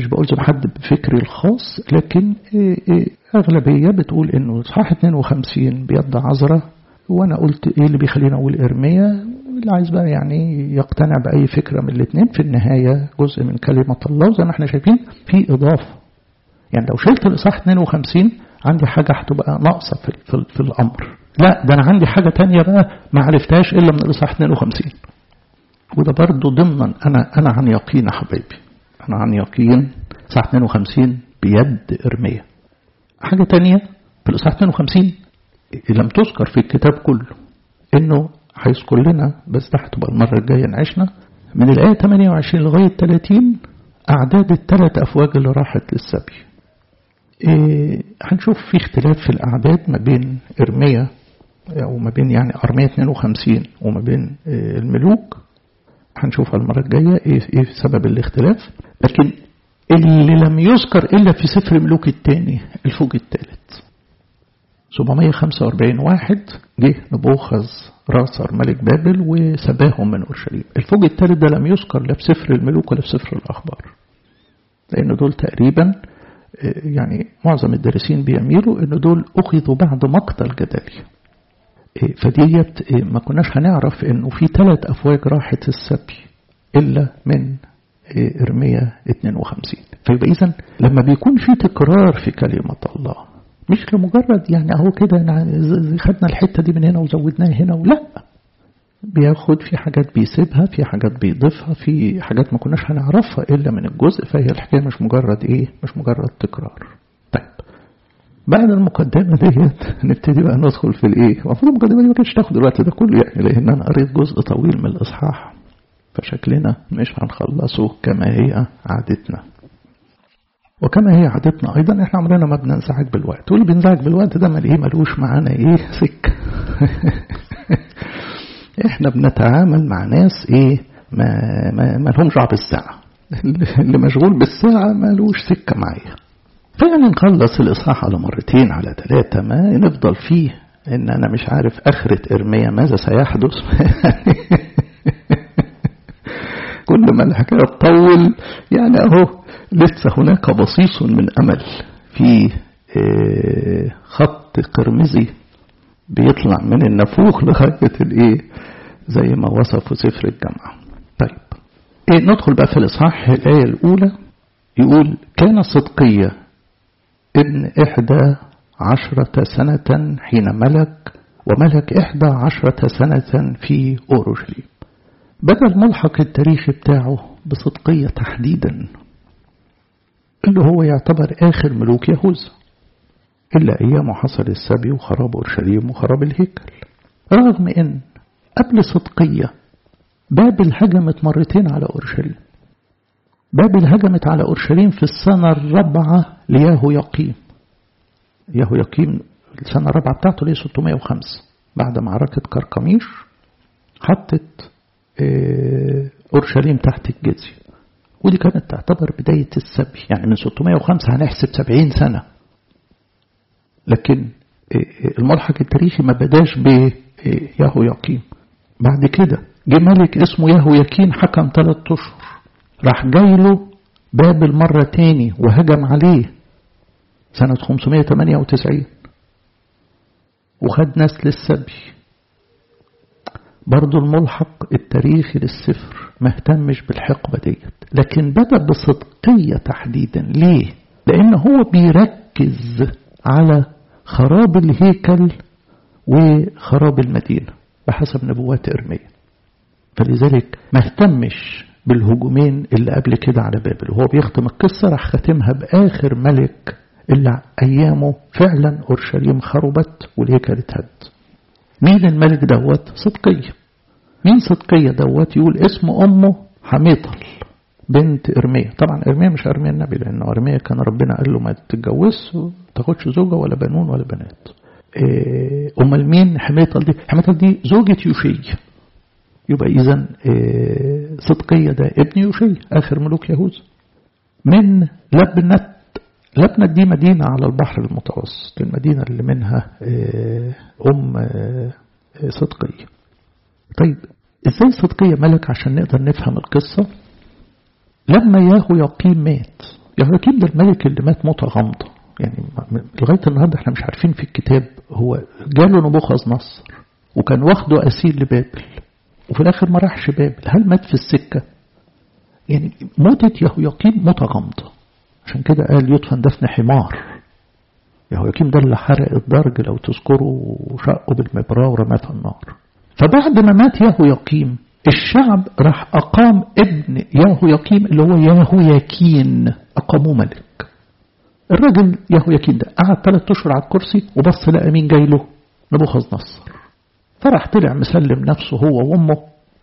مش بقول زي حد بفكري الخاص لكن أغلبية بتقول إنه صح 52 بيد عذرة وأنا قلت إيه اللي بيخليني أقول إرمية اللي عايز بقى يعني يقتنع بأي فكرة من الاثنين في النهاية جزء من كلمة الله وزي ما احنا شايفين في إضافة يعني لو شلت الإصحاح 52 عندي حاجة هتبقى ناقصة في, في, في الأمر لا ده أنا عندي حاجة تانية بقى ما عرفتهاش إلا من الإصحاح 52 وده برضه ضمنا أنا أنا عن يقين يا حبايبي أنا عن يقين إصحاح 52 بيد إرمية حاجة تانية في الإصحاح 52 لم تذكر في الكتاب كله إنه هيذكر لنا بس ده هتبقى المرة الجاية نعيشنا من الآية 28 لغاية 30 أعداد الثلاث أفواج اللي راحت للسبي إيه هنشوف في اختلاف في الأعداد ما بين إرميا أو ما بين يعني أرمية 52 وما بين إيه الملوك هنشوفها المرة الجاية إيه, إيه سبب الاختلاف لكن اللي لم يذكر إلا في سفر ملوك الثاني الفوج الثالث 745 واحد جه نبوخذ راسر ملك بابل وسباهم من أورشليم الفوج الثالث ده لم يذكر لا في سفر الملوك ولا في سفر الأخبار لأن دول تقريبا يعني معظم الدارسين بيميلوا أن دول أخذوا بعد مقتل جدلي فديت ما كناش هنعرف أنه في ثلاث أفواج راحت السبي إلا من إرميا 52 فيبقى إذن لما بيكون في تكرار في كلمة الله مش لمجرد يعني اهو كده خدنا الحتة دي من هنا وزودناها هنا ولا بياخد في حاجات بيسيبها في حاجات بيضيفها في حاجات ما كناش هنعرفها إلا من الجزء فهي الحكاية مش مجرد إيه مش مجرد تكرار طيب بعد المقدمة ديت نبتدي بقى ندخل في الإيه المفروض المقدمة دي ما كانتش تاخد الوقت ده كله يعني لأن أنا قريت جزء طويل من الإصحاح فشكلنا مش هنخلصه كما هي عادتنا وكما هي عادتنا أيضا إحنا عمرنا ما بننزعج بالوقت واللي بينزعج بالوقت ده مال إيه ملوش معانا إيه سكة إحنا بنتعامل مع ناس إيه ما ما ما لهمش دعوه بالساعة اللي مشغول بالساعة ملوش سكة معايا فيعني نخلص الإصحاح على مرتين على ثلاثة ما نفضل فيه إن أنا مش عارف آخرة إرميا ماذا سيحدث كل ما الحكاية تطول يعني أهو لسه هناك بصيص من أمل في خط قرمزي بيطلع من النافوخ لغاية الإيه زي ما وصفوا سفر الجامعة طيب إيه ندخل بقى في الإصحاح الآية الأولى يقول كان صدقية ابن إحدى عشرة سنة حين ملك وملك إحدى عشرة سنة في أورشليم بدأ الملحق التاريخي بتاعه بصدقية تحديدا اللي هو يعتبر آخر ملوك يهوذا إلا أيام حصل السبي وخراب أورشليم وخراب الهيكل رغم أن قبل صدقية بابل هجمت مرتين على أورشليم بابل هجمت على أورشليم في السنة الرابعة لياهو يقيم ياهو يقيم السنة الرابعة بتاعته ليه 605 بعد معركة كركميش حطت أورشليم تحت الجزية ودي كانت تعتبر بداية السبي يعني من 605 هنحسب 70 سنة لكن الملحق التاريخي ما بداش بياهو يقيم بعد كده جه ملك اسمه ياهو يكين حكم ثلاث أشهر راح جاي له بابل مرة تاني وهجم عليه سنة 598 وخد ناس للسبي برضو الملحق التاريخي للسفر ما اهتمش بالحقبة ديت لكن بدأ بصدقية تحديدا ليه؟ لأن هو بيركز على خراب الهيكل وخراب المدينة بحسب نبوات إرميا فلذلك ما اهتمش بالهجومين اللي قبل كده على بابل وهو بيختم القصة راح ختمها بآخر ملك اللي أيامه فعلا أورشليم خربت والهيكل اتهد مين الملك دوت صدقية مين صدقية دوت يقول اسم أمه حميطل بنت إرميا طبعا إرميا مش إرميا النبي لأنه إرميا كان ربنا قال له ما تتجوزش تاخدش زوجة ولا بنون ولا بنات أمال مين حميطل دي حميطل دي زوجة يوشي يبقى إذا صدقية ده ابن يوشي آخر ملوك يهوذا من لبنة لبنة دي مدينة على البحر المتوسط المدينة اللي منها أم صدقية طيب إزاي صدقية ملك عشان نقدر نفهم القصة لما ياهو يقيم مات يهوياكيم ده الملك اللي مات موتة غامضة يعني لغاية النهاردة احنا مش عارفين في الكتاب هو جاله نبوخذ نصر وكان واخده أسير لبابل وفي الآخر ما راحش بابل هل مات في السكة يعني موتة يهوياكيم موتة غامضة عشان كده قال يدفن دفن حمار يهوياكيم ده اللي حرق الدرج لو تذكروا وشقه بالمبراة ورماه في النار فبعد ما مات يهوياكيم الشعب راح أقام ابن يهوياكيم اللي هو يهوياكين أقاموه ملك الراجل يهوياكين ده قعد ثلاث أشهر على الكرسي وبص لقى مين جاي له نبوخذ نصر فراح طلع مسلم نفسه هو وأمه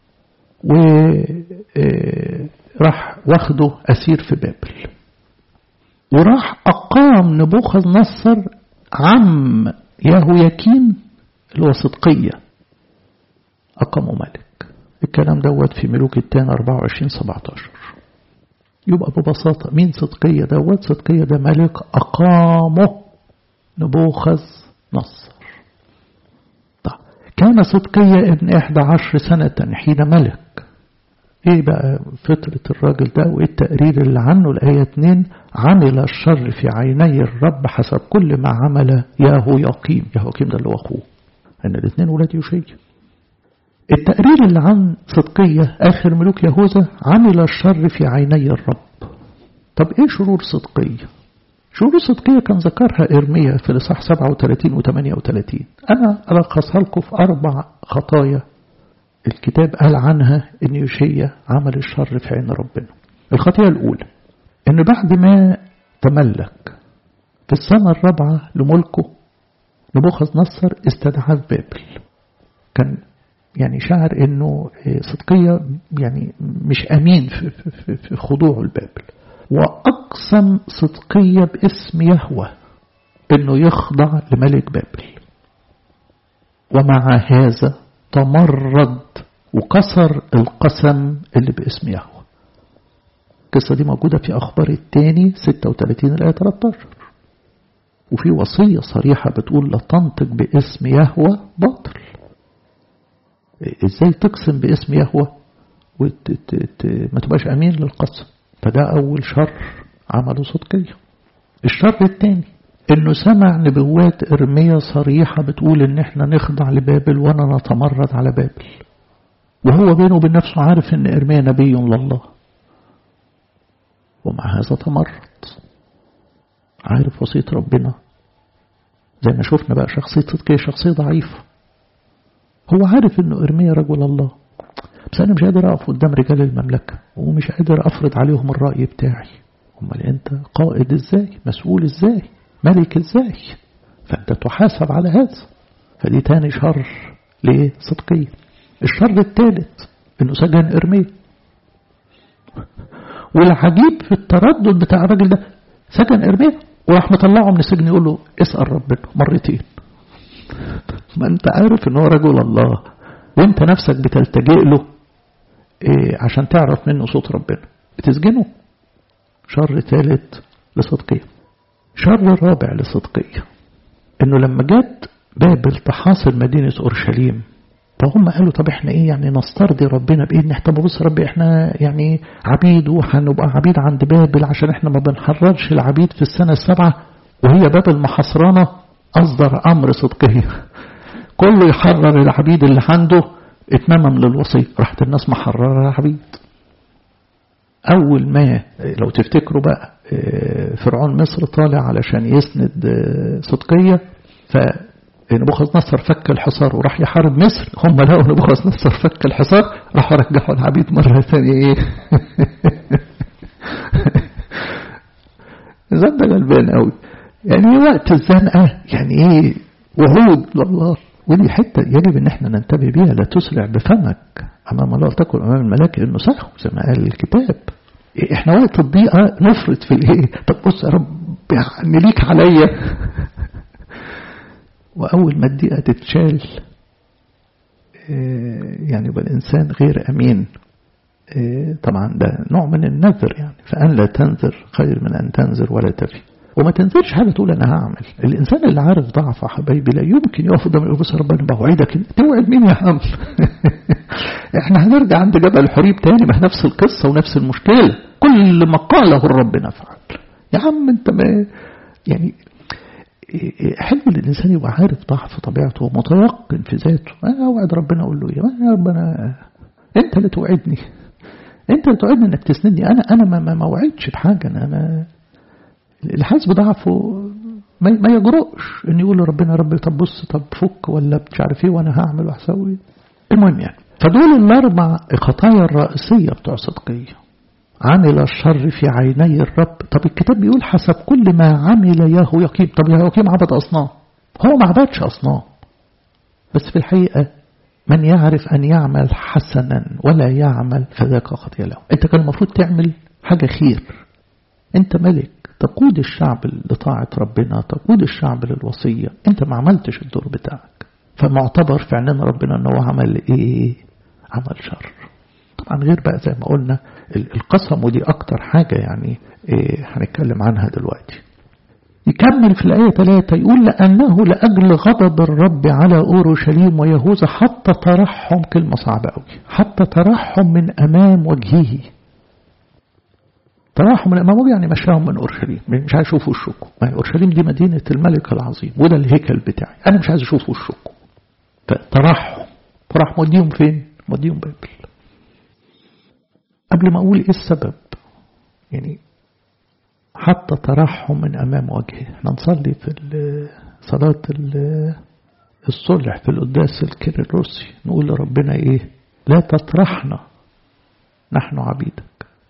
وراح واخده أسير في بابل وراح أقام نبوخذ نصر عم يهوياكين اللي هو صدقية أقامه ملك الكلام دوت في ملوك التاني 24 17 يبقى ببساطة مين صدقية دوت صدقية ده ملك أقامه نبوخذ نصر طيب كان صدقية ابن إحدى عشر سنة حين ملك ايه بقى فترة الراجل ده وايه التقرير اللي عنه الآية 2 عمل الشر في عيني الرب حسب كل ما عمل ياهو يقيم ياهو يقيم ده اللي هو أخوه أن الاثنين ولاد يوشيا التقرير اللي عن صدقية آخر ملوك يهوذا عمل الشر في عيني الرب طب ايه شرور صدقية شرور صدقية كان ذكرها إرميا في الإصحاح 37 و 38 أنا ألخصها لكم في أربع خطايا الكتاب قال عنها إن يوشيا عمل الشر في عين ربنا الخطيئة الأولى إن بعد ما تملك في السنة الرابعة لملكه نبوخذ نصر استدعاه في بابل كان يعني شعر انه صدقية يعني مش امين في, في, في خضوعه لبابل واقسم صدقية باسم يهوى انه يخضع لملك بابل ومع هذا تمرد وكسر القسم اللي باسم يهوى القصة دي موجودة في أخبار التاني 36 الآية 13 وفي وصية صريحة بتقول لا تنطق باسم يهوى باطل ازاي تقسم باسم يهوى وما تبقاش امين للقسم فده اول شر عمله صدقية الشر الثاني انه سمع نبوات ارمية صريحة بتقول ان احنا نخضع لبابل وانا نتمرد على بابل وهو بينه وبين نفسه عارف ان ارمية نبي لله ومع هذا تمرد عارف وصية ربنا زي ما شفنا بقى شخصية صدقية شخصية ضعيفة هو عارف انه ارميا رجل الله بس انا مش قادر اقف قدام رجال المملكة ومش قادر افرض عليهم الرأي بتاعي امال انت قائد ازاي مسؤول ازاي ملك ازاي فانت تحاسب على هذا فدي تاني شر ليه صدقية الشر الثالث انه سجن ارميا والعجيب في التردد بتاع الراجل ده سجن ارميا وراح مطلعه من السجن يقول له اسأل ربنا مرتين ما انت عارف ان هو رجل الله وانت نفسك بتلتجئ له إيه عشان تعرف منه صوت ربنا بتسجنه شر ثالث لصدقية شر رابع لصدقية انه لما جت بابل تحاصر مدينة اورشليم فهم قالوا طب احنا ايه يعني نسترضي ربنا بايه ان احنا بص ربي احنا يعني عبيد وهنبقى عبيد عند بابل عشان احنا ما بنحررش العبيد في السنة السابعة وهي بابل محاصرانا أصدر أمر صدقية كله يحرر العبيد اللي عنده اتماما للوصية راحت الناس محررة العبيد أول ما لو تفتكروا بقى فرعون مصر طالع علشان يسند صدقية فنبوخذ نصر فك الحصار وراح يحارب مصر هم لقوا نبوخذ نصر فك الحصار راحوا رجعوا العبيد مرة ثانية ايه زاد ده غلبان قوي يعني وقت الزنقة يعني ايه وعود لله ودي حتة يجب ان احنا ننتبه بيها لا تسرع بفمك امام الله تكن امام الملاك انه سهو زي ما قال الكتاب احنا وقت الضيقة نفرط في الايه طب بص يا رب يعني ليك عليا واول ما الضيقة تتشال يعني يبقى الانسان غير امين طبعا ده نوع من النذر يعني فان لا تنذر خير من ان تنذر ولا تفي وما تنزلش حاجة تقول أنا هعمل الإنسان اللي عارف ضعف حبايبي لا يمكن يقف قدام يقول بس ربنا بوعدك توعد مين يا عم احنا هنرجع عند جبل الحريب تاني ما نفس القصة ونفس المشكلة كل ما قاله الرب نفعل يا عم انت ما يعني حلو الإنسان يبقى عارف ضعف طبيعته ومتيقن في ذاته أنا أوعد ربنا أقول له يا ربنا أنت اللي توعدني أنت اللي توعدني إنك تسندني أنا أنا ما ما وعدش بحاجة أنا ما اللي حاسس بضعفه ما, ما يجرؤش إن يقول لربنا ربي طب بص طب فك ولا مش عارف إيه وأنا هعمل وهسوي المهم يعني فدول الأربع خطايا الرئيسية بتوع صدقية عمل الشر في عيني الرب طب الكتاب بيقول حسب كل ما عمل ياهو يقيم طب يقيم عبد أصنام هو ما عبدش أصنام بس في الحقيقة من يعرف أن يعمل حسنا ولا يعمل فذاك خطيئة له أنت كان المفروض تعمل حاجة خير أنت ملك تقود الشعب لطاعة ربنا تقود الشعب للوصية أنت ما عملتش الدور بتاعك فمعتبر في عيننا ربنا أنه عمل إيه عمل شر طبعا غير بقى زي ما قلنا القسم ودي أكتر حاجة يعني إيه هنتكلم عنها دلوقتي يكمل في الآية 3 يقول لأنه لأجل غضب الرب على أورشليم ويهوذا حتى ترحم كلمة صعبة قوي حتى ترحم من أمام وجهه ترحم من أمام وجهه يعني مشاهم من أورشليم مش عايز أشوف وشكم ما أورشليم دي مدينة الملك العظيم وده الهيكل بتاعي أنا مش عايز أشوف وشكم فترحم فراح موديهم فين؟ موديهم بابل قبل ما أقول إيه السبب يعني حتى ترحم من أمام وجهه احنا نصلي في صلاة الصلح في القداس الكيرلوسي نقول لربنا إيه لا تطرحنا نحن عبيدك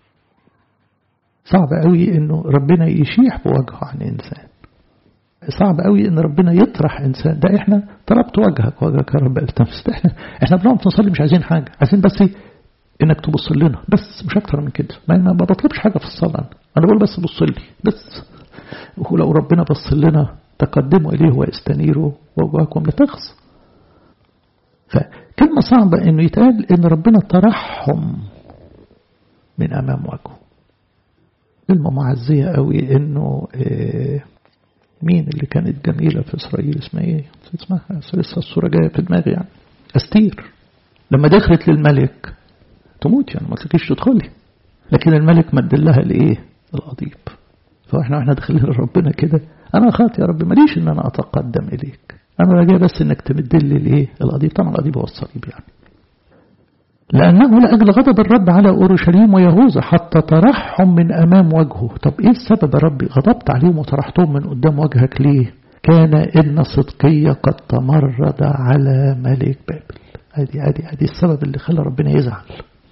صعب قوي انه ربنا يشيح بوجهه عن انسان صعب قوي ان ربنا يطرح انسان ده احنا طلبت وجهك وجهك يا رب التمس احنا احنا بنقعد نصلي مش عايزين حاجه عايزين بس انك تبص لنا بس مش اكتر من كده ما انا ما بطلبش حاجه في الصلاه انا بقول بس بص لي بس ولو ربنا بص لنا تقدموا اليه واستنيروا وجوهكم لتخص فكلمه صعبه انه يتقال ان ربنا ترحم من امام وجهه كلمه معزيه قوي انه إيه مين اللي كانت جميله في اسرائيل اسمها ايه اسمها لسه الصوره جايه في دماغي يعني استير لما دخلت للملك تموت يعني ما تلاقيش تدخلي لكن الملك مد لها الايه القضيب فاحنا واحنا داخلين لربنا كده انا خاطي يا رب ماليش ان انا اتقدم اليك انا جاي بس انك تمد لي الايه القضيب طبعا القضيب هو الصليب يعني لأنه لأجل غضب الرب على أورشليم ويهوذا حتى ترحم من أمام وجهه طب إيه السبب يا ربي غضبت عليهم وطرحتهم من قدام وجهك ليه كان إن صدقية قد تمرد على ملك بابل ادي ادي ادي السبب اللي خلى ربنا يزعل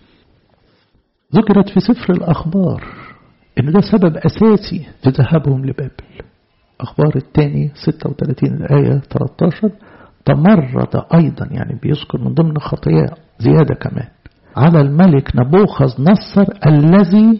ذكرت في سفر الأخبار إن ده سبب أساسي في ذهابهم لبابل أخبار الثاني 36 الآية 13 تمرد أيضا يعني بيذكر من ضمن خطاياه زيادة كمان على الملك نبوخذ نصر الذي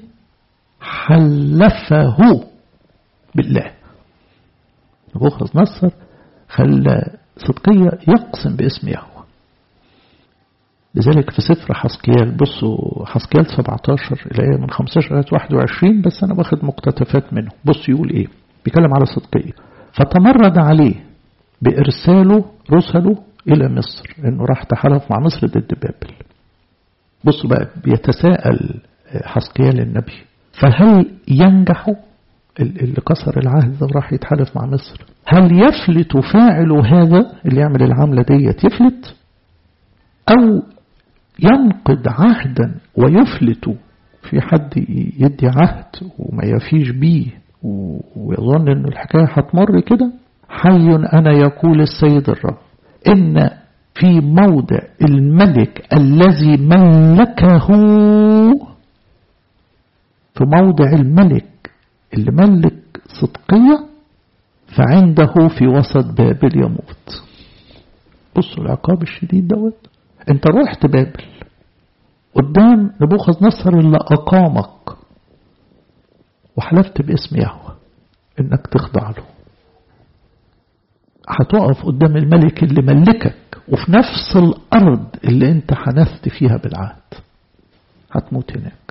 حلفه بالله نبوخذ نصر خلى صدقية يقسم باسم يهوه لذلك في سفر حسكيال بصوا حسكيال 17 الآية من 15 لغاية 21 بس أنا واخد مقتطفات منه بص يقول إيه بيتكلم على صدقية فتمرد عليه بإرساله رسله إلى مصر إنه راح تحالف مع مصر ضد بابل بصوا بقى بيتساءل حسكيال النبي فهل ينجح اللي كسر العهد ده وراح يتحالف مع مصر هل يفلت فاعل هذا اللي يعمل العملة ديت يفلت أو ينقض عهدا ويفلت في حد يدي عهد وما يفيش بيه ويظن ان الحكاية هتمر كده حي أنا يقول السيد الرب إن في موضع الملك الذي ملكه في موضع الملك اللي ملك صدقية فعنده في وسط بابل يموت بصوا العقاب الشديد دوت انت رحت بابل قدام نبوخذ نصر اللي أقامك وحلفت باسم يهوه انك تخضع له هتقف قدام الملك اللي ملكك وفي نفس الأرض اللي انت حنفت فيها بالعهد هتموت هناك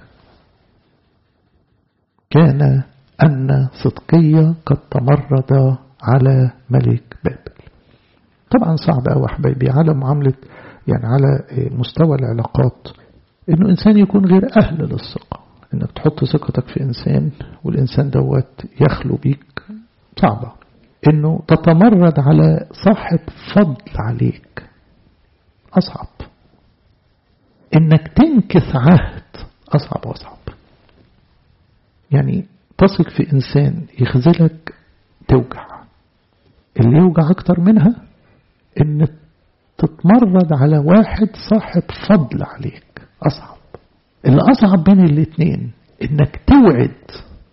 كان أن صدقية قد تمرد على ملك بابل طبعا صعب أوي حبايبي على معاملة يعني على مستوى العلاقات إنه إنسان يكون غير أهل للثقة انك تحط ثقتك في انسان والانسان دوت يخلو بيك صعبة انه تتمرد على صاحب فضل عليك اصعب انك تنكث عهد اصعب واصعب يعني تثق في انسان يخذلك توجع اللي يوجع اكتر منها ان تتمرد على واحد صاحب فضل عليك اصعب اللي اصعب بين الاتنين انك توعد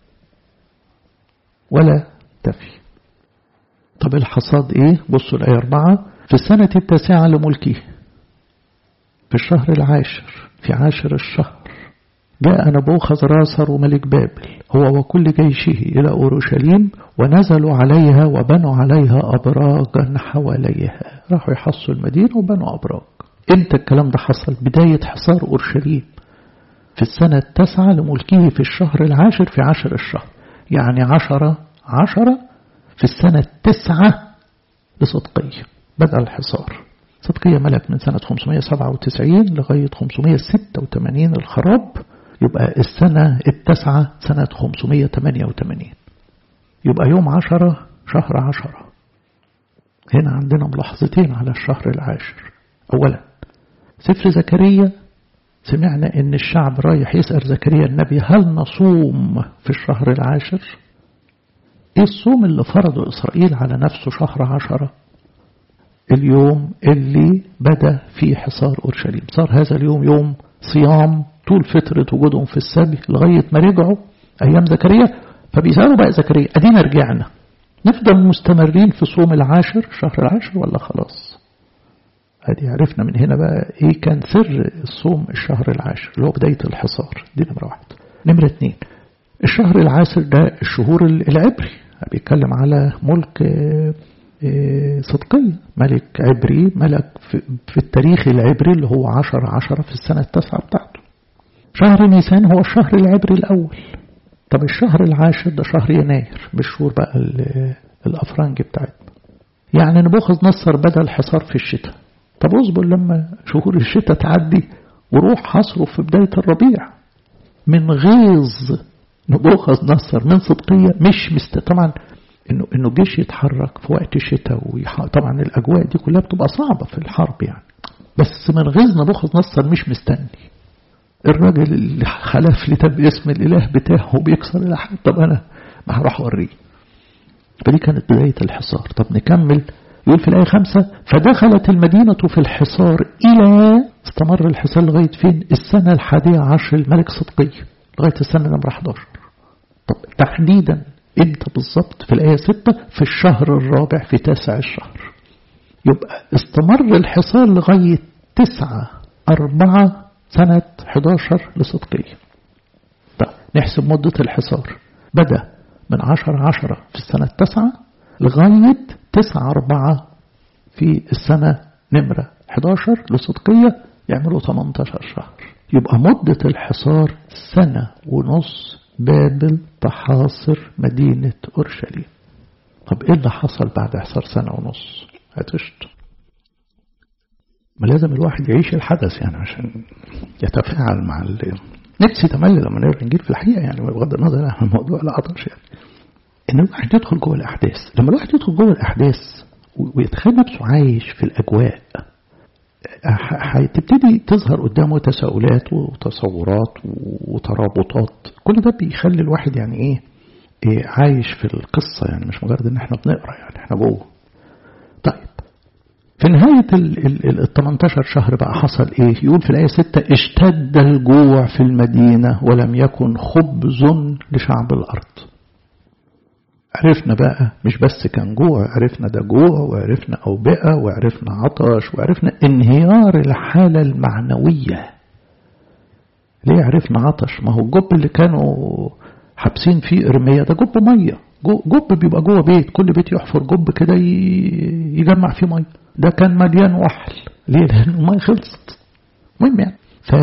ولا تفي طب الحصاد ايه بصوا الآية أربعة في السنة التاسعة لملكه في الشهر العاشر في عاشر الشهر جاء نبوخذ راسر وملك بابل هو وكل جيشه إلى أورشليم ونزلوا عليها وبنوا عليها أبراجا حواليها راحوا يحصوا المدينة وبنوا أبراج امتى الكلام ده حصل بداية حصار أورشليم في السنة التاسعة لملكه في الشهر العاشر في عشر الشهر يعني عشرة عشرة في السنة التاسعة لصدقية بدأ الحصار صدقية ملك من سنة 597 لغاية 586 الخراب يبقى السنة التاسعة سنة 588 يبقى يوم عشرة شهر عشرة هنا عندنا ملاحظتين على الشهر العاشر أولا سفر زكريا سمعنا ان الشعب رايح يسأل زكريا النبي هل نصوم في الشهر العاشر ايه الصوم اللي فرضه اسرائيل على نفسه شهر عشرة اليوم اللي بدأ فيه حصار اورشليم صار هذا اليوم يوم صيام طول فترة وجودهم في السبي لغاية ما رجعوا ايام زكريا فبيسألوا بقى زكريا ادينا رجعنا نفضل مستمرين في صوم العاشر شهر العاشر ولا خلاص ادي عرفنا من هنا بقى ايه كان سر الصوم الشهر العاشر اللي هو بداية الحصار دي نمرة واحد نمرة اتنين الشهر العاشر ده الشهور العبري بيتكلم على ملك صدقية ملك عبري ملك في التاريخ العبري اللي هو عشر عشرة في السنة التاسعة بتاعته شهر نيسان هو الشهر العبري الأول طب الشهر العاشر ده شهر يناير مش شهور بقى الأفرنج بتاعتنا يعني نبوخذ نصر بدأ الحصار في الشتاء طب اصبر لما شهور الشتاء تعدي وروح حصره في بداية الربيع من غيظ نبوخذ نصر من صدقية مش مست طبعا انه انه جيش يتحرك في وقت الشتاء ويح... طبعا الاجواء دي كلها بتبقى صعبة في الحرب يعني بس من غيظ نبوخذ نصر مش مستني الراجل اللي خلف لي طب اسم الاله بتاعه وبيكسر الاحد طب انا ما هروح اوريه فدي كانت بداية الحصار طب نكمل يقول في الآية خمسة فدخلت المدينة في الحصار إلى استمر الحصار لغاية فين السنة الحادية عشر الملك صدقي لغاية السنة نمرة 11 طب تحديدا امتى بالظبط في الآية ستة في الشهر الرابع في تاسع الشهر يبقى استمر الحصار لغاية تسعة أربعة سنة 11 لصدقية طب نحسب مدة الحصار بدأ من عشر عشرة في السنة التاسعة لغاية تسعة أربعة في السنة نمرة 11 لصدقية يعملوا 18 شهر يبقى مدة الحصار سنة ونص بابل تحاصر مدينة أورشليم طب إيه اللي حصل بعد حصار سنة ونص هتشت ما لازم الواحد يعيش الحدث يعني عشان يتفاعل مع ال نفسي تملي لما نقرا الانجيل في الحقيقه يعني بغض النظر عن موضوع العطش يعني ان الواحد يدخل جوه الاحداث لما الواحد يدخل جوه الاحداث ويتخيل نفسه عايش في الاجواء هتبتدي تظهر قدامه تساؤلات وتصورات وترابطات كل ده بيخلي الواحد يعني ايه, إيه عايش في القصة يعني مش مجرد ان احنا بنقرا يعني احنا جوه طيب في نهاية ال 18 شهر بقى حصل ايه يقول في الآية 6 اشتد الجوع في المدينة ولم يكن خبز لشعب الأرض عرفنا بقى مش بس كان جوع عرفنا ده جوع وعرفنا أوبئة وعرفنا عطش وعرفنا انهيار الحالة المعنوية ليه عرفنا عطش ما هو الجب اللي كانوا حابسين فيه إرمية ده جب مية جب بيبقى جوه بيت كل بيت يحفر جب كده يجمع فيه مية ده كان مليان وحل ليه لأن المية خلصت المهم يعني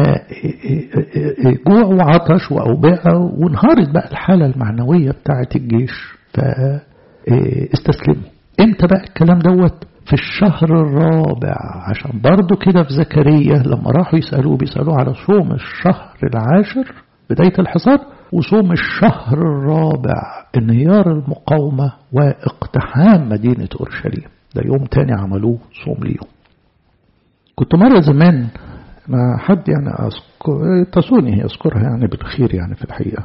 فجوع وعطش وأوبئة وانهارت بقى الحالة المعنوية بتاعة الجيش فاستسلموا امتى بقى الكلام دوت في الشهر الرابع عشان برضو كده في زكريا لما راحوا يسألوه بيسألوه على صوم الشهر العاشر بداية الحصار وصوم الشهر الرابع انهيار المقاومة واقتحام مدينة أورشليم ده يوم تاني عملوه صوم ليهم كنت مرة زمان مع حد يعني أذكر تسوني هي أذكرها يعني بالخير يعني في الحقيقة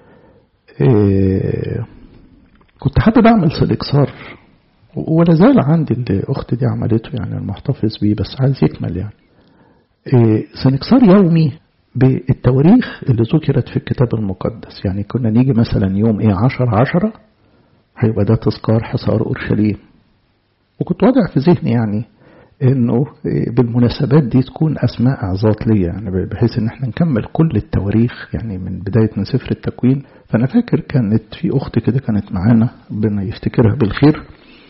إيه كنت حابب أعمل سلكسار ولا زال عندي اللي أختي دي عملته يعني المحتفظ بيه بس عايز يكمل يعني إيه سنكسار يومي بالتواريخ اللي ذكرت في الكتاب المقدس يعني كنا نيجي مثلا يوم ايه عشر عشرة هيبقى ده تذكار حصار أورشليم وكنت واضع في ذهني يعني انه بالمناسبات دي تكون اسماء اعظات ليا يعني بحيث ان احنا نكمل كل التواريخ يعني من بدايه من سفر التكوين فانا فاكر كانت في اخت كده كانت معانا ربنا يفتكرها بالخير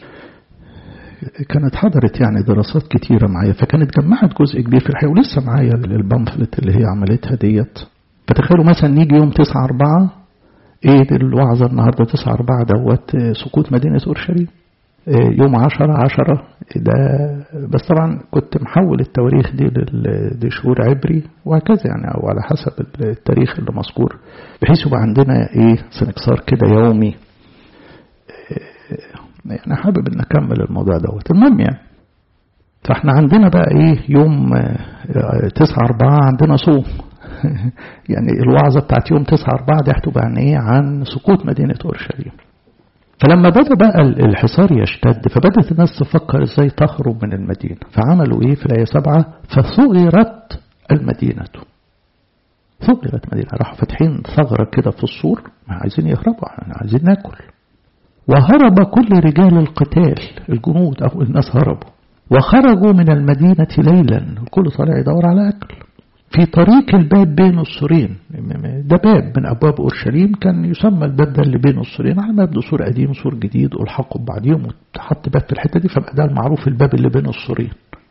كانت حضرت يعني دراسات كتيرة معايا فكانت جمعت جزء كبير في الحقيقة ولسه معايا البامفلت اللي هي عملتها ديت فتخيلوا مثلا نيجي يوم تسعة أربعة ايه الوعظة النهاردة تسعة أربعة دوت سقوط مدينة أورشليم يوم عشرة عشرة ده بس طبعا كنت محول التواريخ دي لشهور عبري وهكذا يعني أو على حسب التاريخ اللي مذكور بحيث يبقى عندنا ايه سنكسار كده يومي يعني حابب ان اكمل الموضوع دوت المهم يعني فاحنا عندنا بقى ايه يوم تسعة أربعة عندنا صوم يعني الوعظة بتاعت يوم تسعة أربعة دي هتبقى عن ايه عن سقوط مدينة أورشليم فلما بدأ بقى الحصار يشتد فبدأت الناس تفكر ازاي تهرب من المدينة فعملوا ايه في الآية سبعة فثغرت المدينة ثغرت مدينة راحوا فاتحين ثغرة كده في السور ما عايزين يهربوا عايزين ناكل وهرب كل رجال القتال الجنود أو الناس هربوا وخرجوا من المدينة ليلا الكل طالع يدور على أكل في طريق الباب بين السورين ده باب من أبواب أورشليم كان يسمى الباب ده اللي بين السورين على ما يبدو سور قديم سور جديد ألحقوا ببعضهم وتحط باب في الحتة دي فبقى ده المعروف الباب اللي بين السورين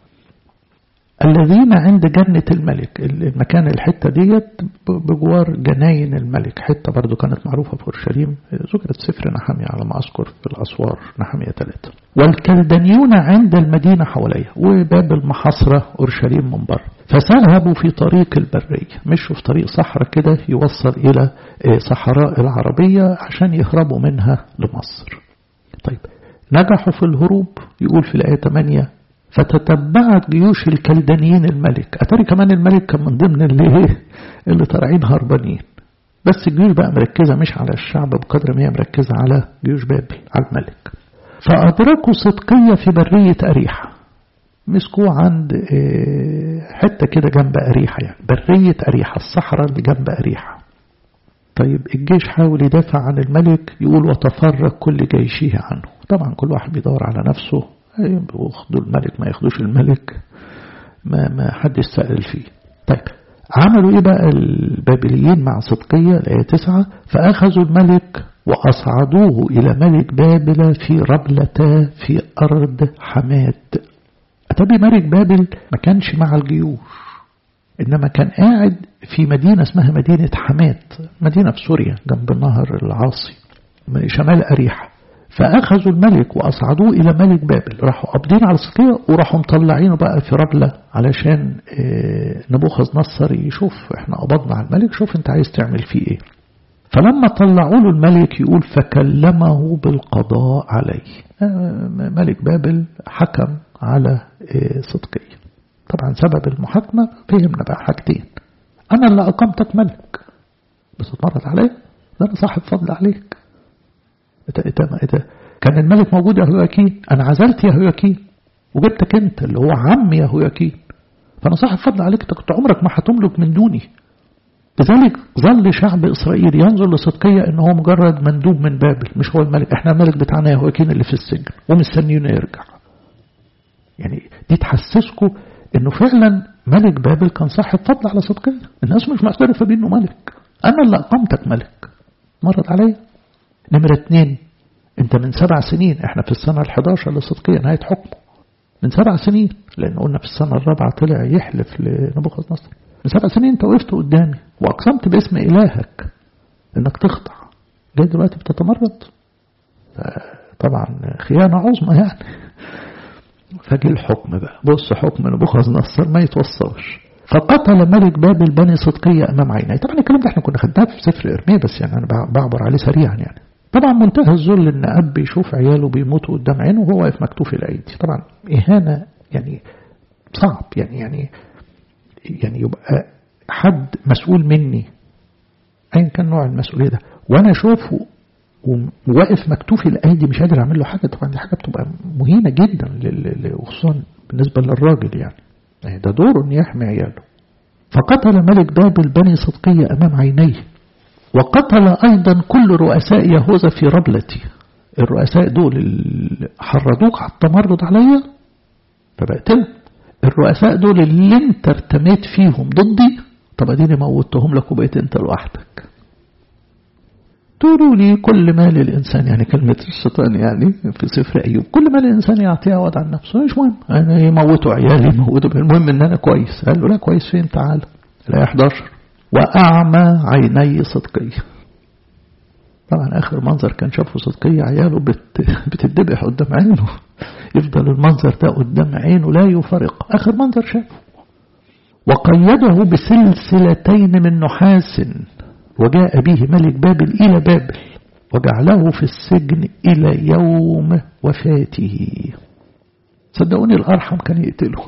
الذين عند جنة الملك المكان الحتة ديت بجوار جناين الملك حتة برضو كانت معروفة في أورشليم ذكرت سفر نحمية على ما أذكر في الأسوار نحمية ثلاثة والكلدانيون عند المدينة حواليها وباب المحاصرة أورشليم من بره فذهبوا في طريق البرية مشوا في طريق صحراء كده يوصل إلى صحراء العربية عشان يهربوا منها لمصر طيب نجحوا في الهروب يقول في الآية 8 فتتبعت جيوش الكلدانيين الملك أتاري كمان الملك كان من ضمن اللي اللي طالعين هربانين بس الجيوش بقى مركزة مش على الشعب بقدر ما هي مركزة على جيوش بابل على الملك فأدركوا صدقية في برية أريحة مسكوه عند حتة كده جنب أريحة يعني برية أريحة الصحراء اللي جنب أريحة طيب الجيش حاول يدافع عن الملك يقول وتفرق كل جيشه عنه طبعا كل واحد بيدور على نفسه ياخدوا الملك ما ياخدوش الملك ما ما حد يسأل فيه طيب عملوا ايه بقى البابليين مع صدقية الآية تسعة فأخذوا الملك وأصعدوه إلى ملك بابل في ربلة في أرض حماد أتبي ملك بابل ما كانش مع الجيوش إنما كان قاعد في مدينة اسمها مدينة حماد مدينة في سوريا جنب النهر العاصي شمال أريحة فأخذوا الملك وأصعدوه إلى ملك بابل راحوا قابضين على صدقية وراحوا مطلعينه بقى في ربلة علشان نبوخذ نصر يشوف احنا قبضنا على الملك شوف انت عايز تعمل فيه ايه فلما طلعوا له الملك يقول فكلمه بالقضاء عليه ملك بابل حكم على صدقية طبعا سبب المحاكمة فهمنا بقى حاجتين أنا اللي أقمتك ملك بس اتمرد عليا ده أنا صاحب فضل عليك إيه ده إيه ده كان الملك موجود يا هوياكين أنا عزلت يا هوياكين وجبتك أنت اللي هو عم يا هوياكين فأنا صاحب فضل عليك أنت كنت عمرك ما هتملك من دوني لذلك ظل شعب إسرائيل ينظر لصدقية إن هو مجرد مندوب من بابل مش هو الملك إحنا الملك بتاعنا يا هوياكين اللي في السجن ومستنيونه يرجع يعني دي تحسسكم إنه فعلا ملك بابل كان صاحب فضل على صدقية الناس مش معترفة بإنه ملك أنا اللي أقمتك ملك مرت عليا نمرة اتنين انت من سبع سنين احنا في السنة الحداشر لصدقية نهاية حكمه من سبع سنين لان قلنا في السنة الرابعة طلع يحلف لنبوخذ نصر من سبع سنين انت وقفت قدامي واقسمت باسم الهك انك تخضع جاي دلوقتي بتتمرد طبعا خيانة عظمى يعني فجي الحكم بقى بص حكم نبوخذ نصر ما يتوصلش فقتل ملك بابل بني صدقية أمام عينيه طبعا الكلام ده احنا كنا خدناه في سفر إرميا بس يعني أنا بعبر عليه سريعا يعني طبعا منتهى الذل إن أب يشوف عياله بيموتوا قدام عينه وهو واقف مكتوف الأيدي طبعا إهانة يعني صعب يعني يعني يعني يبقى حد مسؤول مني أيا كان نوع المسؤولية ده وأنا أشوفه وواقف مكتوف الأيدي مش قادر أعمل له حاجة طبعا دي حاجة بتبقى مهينة جدا وخصوصا بالنسبة للراجل يعني يعني ده دوره أن يحمي عياله فقتل ملك بابل بني صدقية أمام عينيه وقتل أيضا كل رؤساء يهوذا في ربلتي الرؤساء دول اللي حرضوك على التمرد عليا فبقتلهم الرؤساء دول اللي انت ارتميت فيهم ضدي طب اديني موتهم لك وبقيت انت لوحدك تقولوا لي كل ما للإنسان يعني كلمة الشيطان يعني في سفر أيوب كل ما للإنسان يعطيه عوض عن نفسه مش مهم أنا يموتوا عيالي يموتوا المهم إن أنا كويس قال له لا كويس فين تعال لا 11 وأعمى عيني صدقية طبعا آخر منظر كان شافه صدقية عياله بت بتدبح قدام عينه يفضل المنظر ده قدام عينه لا يفرق آخر منظر شافه وقيده بسلسلتين من نحاس وجاء به ملك بابل إلى بابل وجعله في السجن إلى يوم وفاته صدقوني الأرحم كان يقتله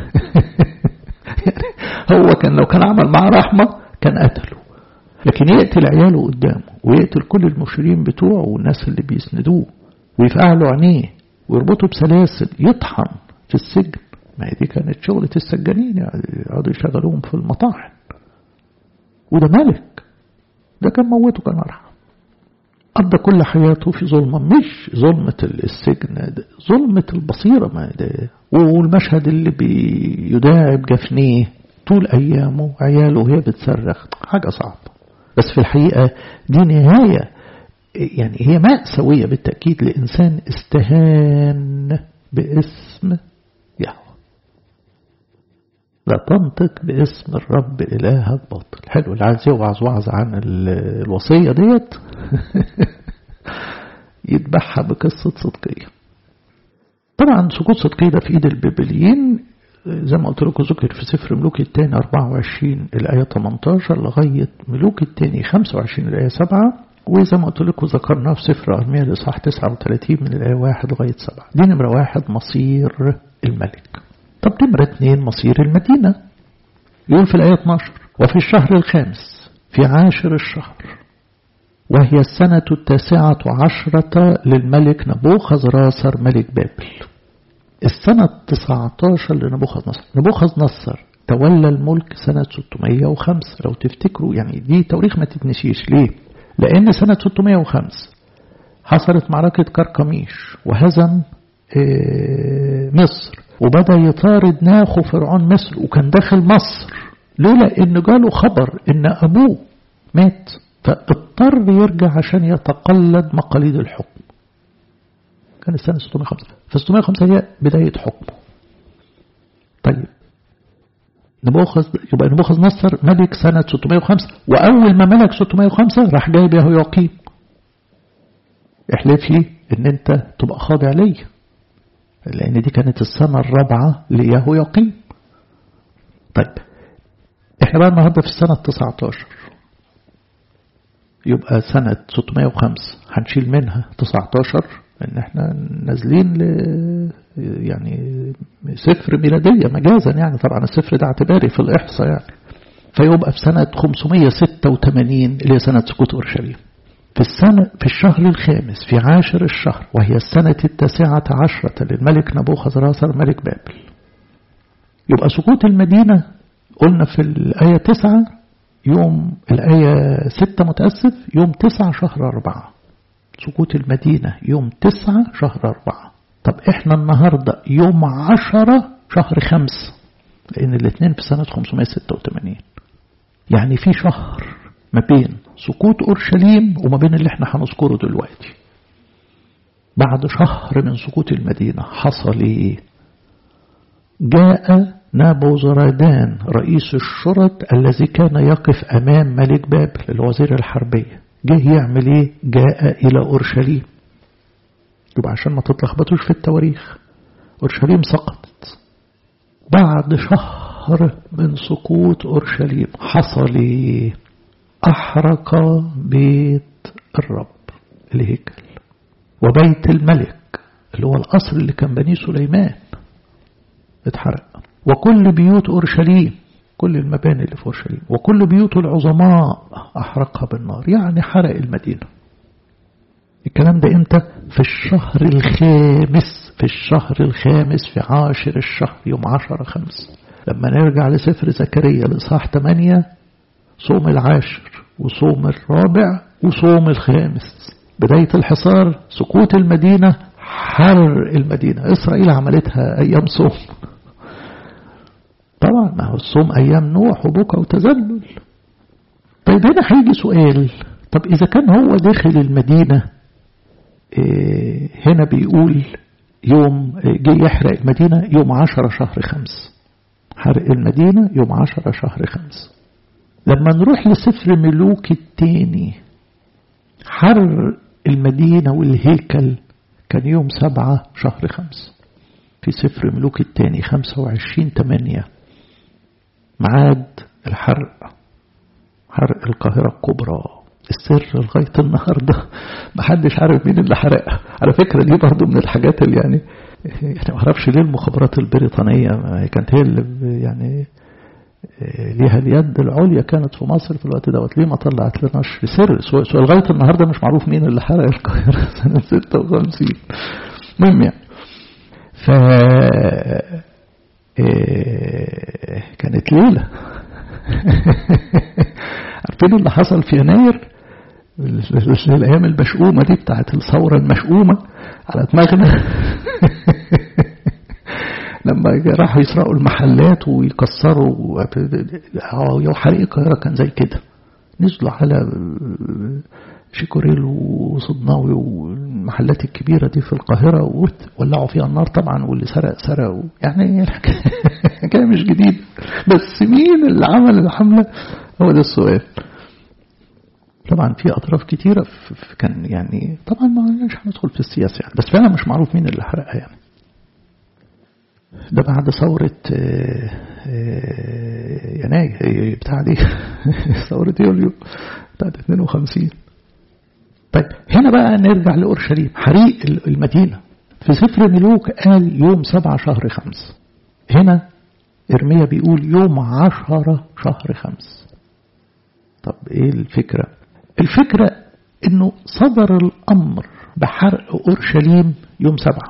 يعني هو كان لو كان عمل معاه رحمة كان قتله لكن يقتل عياله قدامه ويقتل كل المشيرين بتوعه والناس اللي بيسندوه ويفعلوا عينيه ويربطوا بسلاسل يطحن في السجن ما هي دي كانت شغلة السجانين يعني يقعدوا يشغلوهم في المطاحن وده ملك ده كان موته كان أرحم قضى كل حياته في ظلمة مش ظلمة السجن ده ظلمة البصيرة ما ده والمشهد اللي بيداعب جفنيه طول أيامه عياله وهي بتصرخ حاجة صعبة بس في الحقيقة دي نهاية يعني هي مأساوية بالتأكيد لإنسان استهان باسم يهوه لا تنطق باسم الرب إلهك باطل حلو اللي عايز يوعظ وعظ عن الوصية ديت يتبعها بقصة صدقية طبعا سقوط صدقية ده في ايد البابليين زي ما قلت لكم ذكر في سفر ملوك الثاني 24 الآية 18 لغاية ملوك الثاني 25 الآية 7 وزي ما قلت لكم ذكرناه في سفر أرميا الإصحاح 39 من الآية 1 لغاية 7 دي نمرة واحد مصير الملك طب نمرة اثنين مصير المدينة يقول في الآية 12 وفي الشهر الخامس في عاشر الشهر وهي السنة التاسعة عشرة للملك نبوخذ راسر ملك بابل السنة التسعة عشر لنبوخذ نصر نبوخذ نصر تولى الملك سنة 605 لو تفتكروا يعني دي تواريخ ما تتنسيش ليه لأن سنة 605 حصلت معركة كركميش وهزم مصر وبدأ يطارد ناخو فرعون مصر وكان داخل مصر لولا ان جاله خبر ان ابوه مات فاضطر يرجع عشان يتقلد مقاليد الحكم كان السنة 605 ف 605 هي بداية حكمه طيب نبوخذ يبقى نبوخذ نصر ملك سنة 605 وأول ما ملك 605 راح جايب يهوياقيم احلف لي ان انت تبقى خاضع لي لان دي كانت السنة الرابعة ليهوياقيم طيب احنا بقى النهاردة في السنة 19 يبقى سنة 605 هنشيل منها 19 ان احنا نازلين ل يعني صفر ميلادية مجازا يعني طبعا الصفر ده اعتباري في الإحصاء يعني فيبقى في سنة 586 اللي هي سنة سقوط أورشليم في السنة في الشهر الخامس في عاشر الشهر وهي السنة التاسعة عشرة للملك نبوخذ راسر ملك بابل يبقى سقوط المدينة قلنا في الآية تسعة يوم الآية ستة متأسف يوم تسعة شهر أربعة سقوط المدينة يوم تسعة شهر أربعة طب إحنا النهاردة يوم عشرة شهر خمس لأن الاثنين في سنة 586 يعني في شهر ما بين سقوط أورشليم وما بين اللي احنا هنذكره دلوقتي بعد شهر من سقوط المدينة حصل ايه جاء نابوزردان رئيس الشرط الذي كان يقف أمام ملك بابل الوزير الحربية جه يعمل ايه جاء إلى أورشليم يبقى عشان ما تتلخبطوش في التواريخ أورشليم سقطت بعد شهر شهر من سقوط أورشليم حصل أحرق بيت الرب الهيكل وبيت الملك اللي هو القصر اللي كان بنيه سليمان اتحرق وكل بيوت أورشليم كل المباني اللي في أورشليم وكل بيوت العظماء أحرقها بالنار يعني حرق المدينة الكلام ده امتى في الشهر الخامس في الشهر الخامس في عاشر الشهر يوم عشر خمس لما نرجع لسفر زكريا لإصحاح 8 صوم العاشر وصوم الرابع وصوم الخامس بداية الحصار سقوط المدينة حر المدينة إسرائيل عملتها أيام صوم طبعا ما هو الصوم أيام نوح وبكى وتذلل طيب هنا هيجي سؤال طب إذا كان هو داخل المدينة إيه هنا بيقول يوم جه يحرق المدينة يوم عشرة شهر خمس حرق المدينة يوم عشرة شهر خمس لما نروح لسفر ملوك التاني حر المدينة والهيكل كان يوم سبعة شهر خمس في سفر ملوك التاني خمسة وعشرين تمانية معاد الحرق حرق القاهرة الكبرى السر لغاية النهاردة محدش عارف مين اللي حرقها على فكرة دي برضو من الحاجات اللي يعني يعني ما اعرفش ليه المخابرات البريطانية كانت هي اللي يعني ليها اليد العليا كانت في مصر في الوقت دوت ليه ما طلعت لناش في سر سؤال لغاية النهاردة مش معروف مين اللي حرق القاهرة سنة 56 المهم يعني ف كانت ليلة عارفين اللي حصل في يناير الأيام المشؤومة دي بتاعت الثورة المشؤومة على دماغنا لما راحوا يسرقوا المحلات ويكسروا حريق القاهرة كان زي كده نزلوا على شيكوريل وصدناوي والمحلات الكبيرة دي في القاهرة ولعوا فيها النار طبعا واللي سرق سرق يعني الحكاية مش جديد بس مين اللي عمل الحملة هو ده السؤال طبعا في أطراف كتيرة كان يعني طبعا ما مش هندخل في السياسة يعني بس فعلا مش معروف مين اللي حرقها يعني ده بعد ثورة يناير بتاع دي ثورة يوليو بتاعت 52 طيب هنا بقى نرجع لأورشليم حريق المدينة في سفر ملوك قال يوم سبعة شهر خمس هنا إرميا بيقول يوم عشرة شهر خمس طب إيه الفكرة الفكرة إنه صدر الأمر بحرق أورشليم يوم سبعة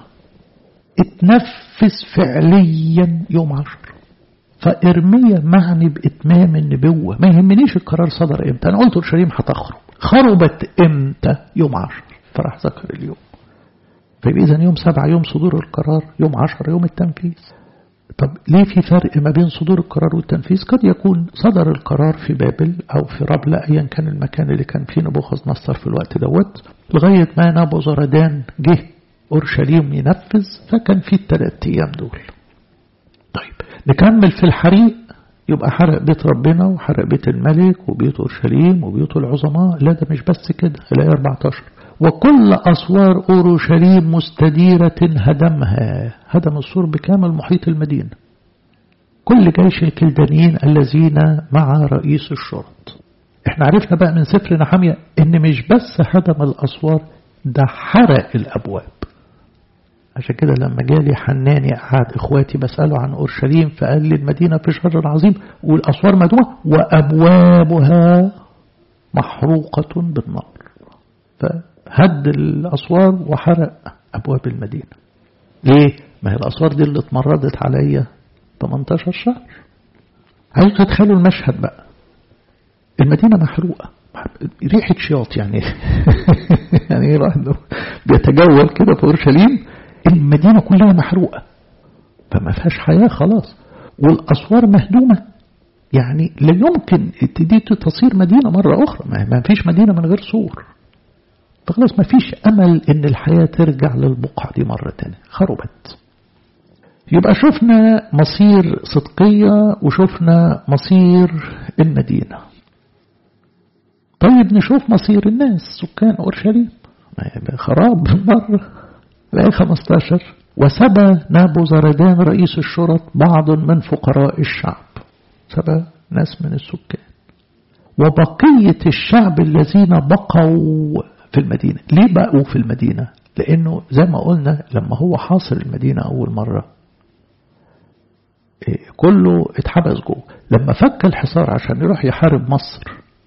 اتنفذ فعليا يوم عشر فإرميا معني بإتمام النبوة ما يهمنيش القرار صدر إمتى أنا قلت أورشليم هتخرب خربت إمتى يوم عشر فراح ذكر اليوم فيبقى إذا يوم سبعة يوم صدور القرار يوم عشر يوم التنفيذ طب ليه في فرق ما بين صدور القرار والتنفيذ قد يكون صدر القرار في بابل أو في ربلة أيا كان المكان اللي كان فيه نبوخذ نصر في الوقت دوت لغاية ما نابو زردان جه أورشليم ينفذ فكان في الثلاث أيام دول طيب نكمل في الحريق يبقى حرق بيت ربنا وحرق بيت الملك وبيت أورشليم وبيوت العظماء لا ده مش بس كده الآية 14 وكل أسوار أورشليم مستديرة هدمها هدم السور بكامل محيط المدينة كل جيش الكلدانيين الذين مع رئيس الشرط احنا عرفنا بقى من سفر نحمية ان مش بس هدم الأسوار ده حرق الأبواب عشان كده لما جالي حناني قعد إخواتي بسأله عن أورشليم فقال لي المدينة في شر عظيم والأسوار مدومة وأبوابها محروقة بالنار فهد الأسوار وحرق أبواب المدينة ليه؟ ما هي الأسوار دي اللي اتمردت عليا 18 شهر عايز تتخيلوا المشهد بقى المدينة محروقة ريحة شياط يعني يعني ايه الواحد بيتجول كده في اورشليم المدينة كلها محروقة فما فيهاش حياة خلاص والأسوار مهدومة يعني لا يمكن دي تصير مدينة مرة أخرى ما فيش مدينة من غير سور فخلاص ما فيش أمل إن الحياة ترجع للبقعة دي مرة تانية خربت يبقى شفنا مصير صدقية وشفنا مصير المدينة طيب نشوف مصير الناس سكان أورشليم خراب مرة الآية 15 وسبى نابو زردان رئيس الشرط بعض من فقراء الشعب سبى ناس من السكان وبقية الشعب الذين بقوا في المدينة ليه بقوا في المدينة لأنه زي ما قلنا لما هو حاصر المدينة أول مرة كله اتحبس جوه لما فك الحصار عشان يروح يحارب مصر